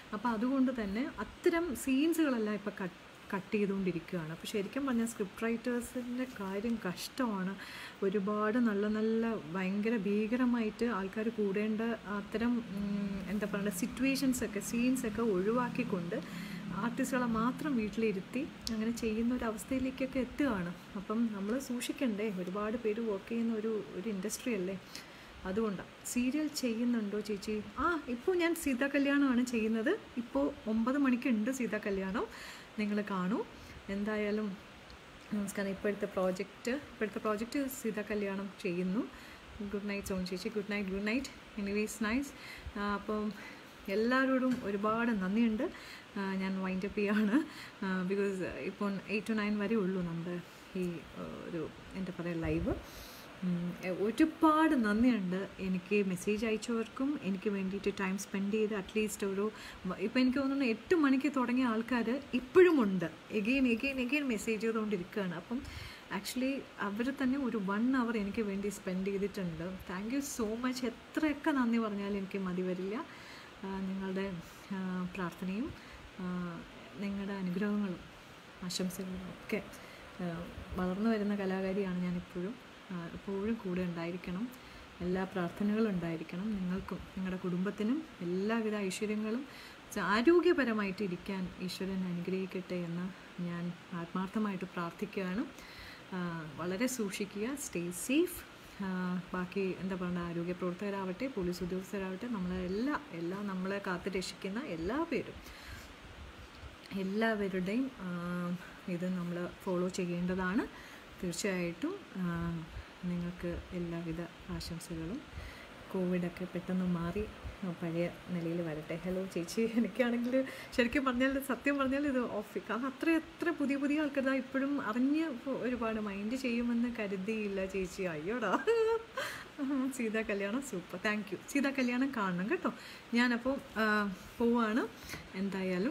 അപ്പോൾ അതുകൊണ്ട് തന്നെ അത്തരം സീൻസുകളെല്ലാം ഇപ്പോൾ കട്ട് കട്ട് ചെയ്തുകൊണ്ടിരിക്കുകയാണ് അപ്പോൾ ശരിക്കും പറഞ്ഞാൽ സ്ക്രിപ്റ്റ് റൈറ്റേഴ്സിൻ്റെ കാര്യം കഷ്ടമാണ് ഒരുപാട് നല്ല നല്ല ഭയങ്കര ഭീകരമായിട്ട് ആൾക്കാർ കൂടേണ്ട അത്തരം ഉം, എന്താ പറയുക സിറ്റുവേഷൻസൊക്കെ സീൻസൊക്കെ ഒഴിവാക്കിക്കൊണ്ട് ആർട്ടിസ്റ്റുകളെ മാത്രം വീട്ടിലിരുത്തി അങ്ങനെ ചെയ്യുന്ന ഒരു അവസ്ഥയിലേക്കൊക്കെ എത്തുകയാണ് അപ്പം നമ്മൾ സൂക്ഷിക്കണ്ടേ ഒരുപാട് പേര് വർക്ക് ചെയ്യുന്ന ഒരു ഒരു ഇൻഡസ്ട്രി അല്ലേ അതുകൊണ്ടാണ് സീരിയൽ ചെയ്യുന്നുണ്ടോ ചേച്ചി ആ ഇപ്പോൾ ഞാൻ സീതാ കല്യാണമാണ് ചെയ്യുന്നത് ഇപ്പോൾ ഒമ്പത് മണിക്കുണ്ട് സീതാ കല്യാണം നിങ്ങൾ കാണൂ എന്തായാലും നമസ്കാരം ഇപ്പോഴത്തെ പ്രോജക്റ്റ് ഇപ്പോഴത്തെ പ്രോജക്റ്റ് സീതാ കല്യാണം ചെയ്യുന്നു ഗുഡ് നൈറ്റ് സോൺ ചേച്ചി good night good night anyways nice അപ്പം എല്ലാവരോടും ഒരുപാട് നന്ദിയുണ്ട് ആ, ഞാൻ വൈൻഡ് അപ്പ് ചെയ്യാണ് ബിക്കോസ് ഇപ്പോൾ എയ്റ്റ് ടു നയൻ വരെ ഉള്ളൂ നമ്മുടെ ഈ ആ, ഒരു എന്താ പറയുക ലൈവ് ഉം, എ- ഒരുപാട് നന്ദിയുണ്ട് എനിക്ക് മെസ്സേജ് അയച്ചവർക്കും എനിക്ക് വേണ്ടിയിട്ട് ടൈം സ്പെൻഡ് ചെയ്ത് അറ്റ്ലീസ്റ്റ് ഒരു ഇപ്പോൾ എനിക്ക് തോന്നുന്നു എട്ട് മണിക്ക് തുടങ്ങിയ ആൾക്കാർ ഇപ്പോഴും ഉണ്ട് എഗെയിൻ എഗെയിൻ എഗെയിൻ മെസ്സേജ് ചെയ്തുകൊണ്ടിരിക്കുകയാണ് അപ്പം ആക്ച്വലി അവർ തന്നെ ഒരു വൺ അവർ എനിക്ക് വേണ്ടി സ്പെൻഡ് ചെയ്തിട്ടുണ്ട് താങ്ക് യു സോ മച്ച് എത്രയൊക്കെ നന്ദി പറഞ്ഞാലും എനിക്ക് മതി വരില്ല ആ, നിങ്ങളുടെ ആ, പ്രാർത്ഥനയും ആ, നിങ്ങളുടെ അനുഗ്രഹങ്ങളും ആശംസകളും ഒക്കെ ആ, വളർന്നു വരുന്ന കലാകാരിയാണ് ഞാനിപ്പോഴും ആ, എപ്പോഴും കൂടെ ഉണ്ടായിരിക്കണം എല്ലാ പ്രാർത്ഥനകളും ഉണ്ടായിരിക്കണം നിങ്ങൾക്കും നിങ്ങളുടെ കുടുംബത്തിനും എല്ലാവിധ ഐശ്വര്യങ്ങളും സ- ആരോഗ്യപരമായിട്ട് ഇരിക്കാൻ ഈശ്വരൻ അനുഗ്രഹിക്കട്ടെ എന്ന് ഞാൻ ആത്മാർത്ഥമായിട്ട് പ്രാർത്ഥിക്കുകയാണ് ആ, വളരെ സൂക്ഷിക്കുക സ്റ്റേ സേഫ് ബാക്കി എന്താ പറയുക ആരോഗ്യ പ്രവർത്തകരാവട്ടെ പോലീസ് ഉദ്യോഗസ്ഥരാവട്ടെ നമ്മളെ എല്ലാ എല്ലാ നമ്മളെ കാത്തു രക്ഷിക്കുന്ന എല്ലാ പേരും എല്ലാവരുടെയും ആ, ഇത് നമ്മൾ ഫോളോ ചെയ്യേണ്ടതാണ് തീർച്ചയായിട്ടും ആ, നിങ്ങൾക്ക് എല്ലാവിധ ആശംസകളും കോവിഡൊക്കെ പെട്ടെന്ന് മാറി ആ, പഴയ നിലയിൽ വരട്ടെ ഹലോ ചേച്ചി എനിക്കാണെങ്കിൽ ശരിക്കും പറഞ്ഞാൽ സത്യം പറഞ്ഞാൽ ഇത് ഓഫ് കാരണം അത്ര എത്ര പുതിയ പുതിയ ആൾക്കാർ ഇപ്പോഴും അറിഞ്ഞ് ഇപ്പൊ ഒരുപാട് മൈൻഡ് ചെയ്യുമെന്ന് കരുതിയില്ല ചേച്ചി അയ്യോടാ സീതാ കല്യാണം സൂപ്പർ താങ്ക് യു സീതാ കല്യാണം കാണണം കേട്ടോ ഞാനപ്പോൾ പോവാണ് എന്തായാലും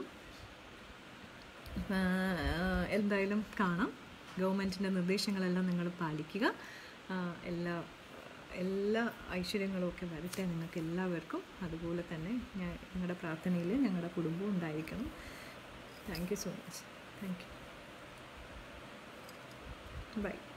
ആ, എന്തായാലും കാണാം ഗവൺമെൻറ്റിൻ്റെ നിർദ്ദേശങ്ങളെല്ലാം നിങ്ങൾ പാലിക്കുക ആ, എല്ലാ എല്ലാ ഐശ്വര്യങ്ങളും ഒക്കെ വരട്ടെ നിങ്ങൾക്ക് എല്ലാവർക്കും അതുപോലെ തന്നെ ഞാൻ നിങ്ങളുടെ പ്രാർത്ഥനയിൽ ഞങ്ങളുടെ കുടുംബം ഉണ്ടായിരിക്കണം thank you so much thank you by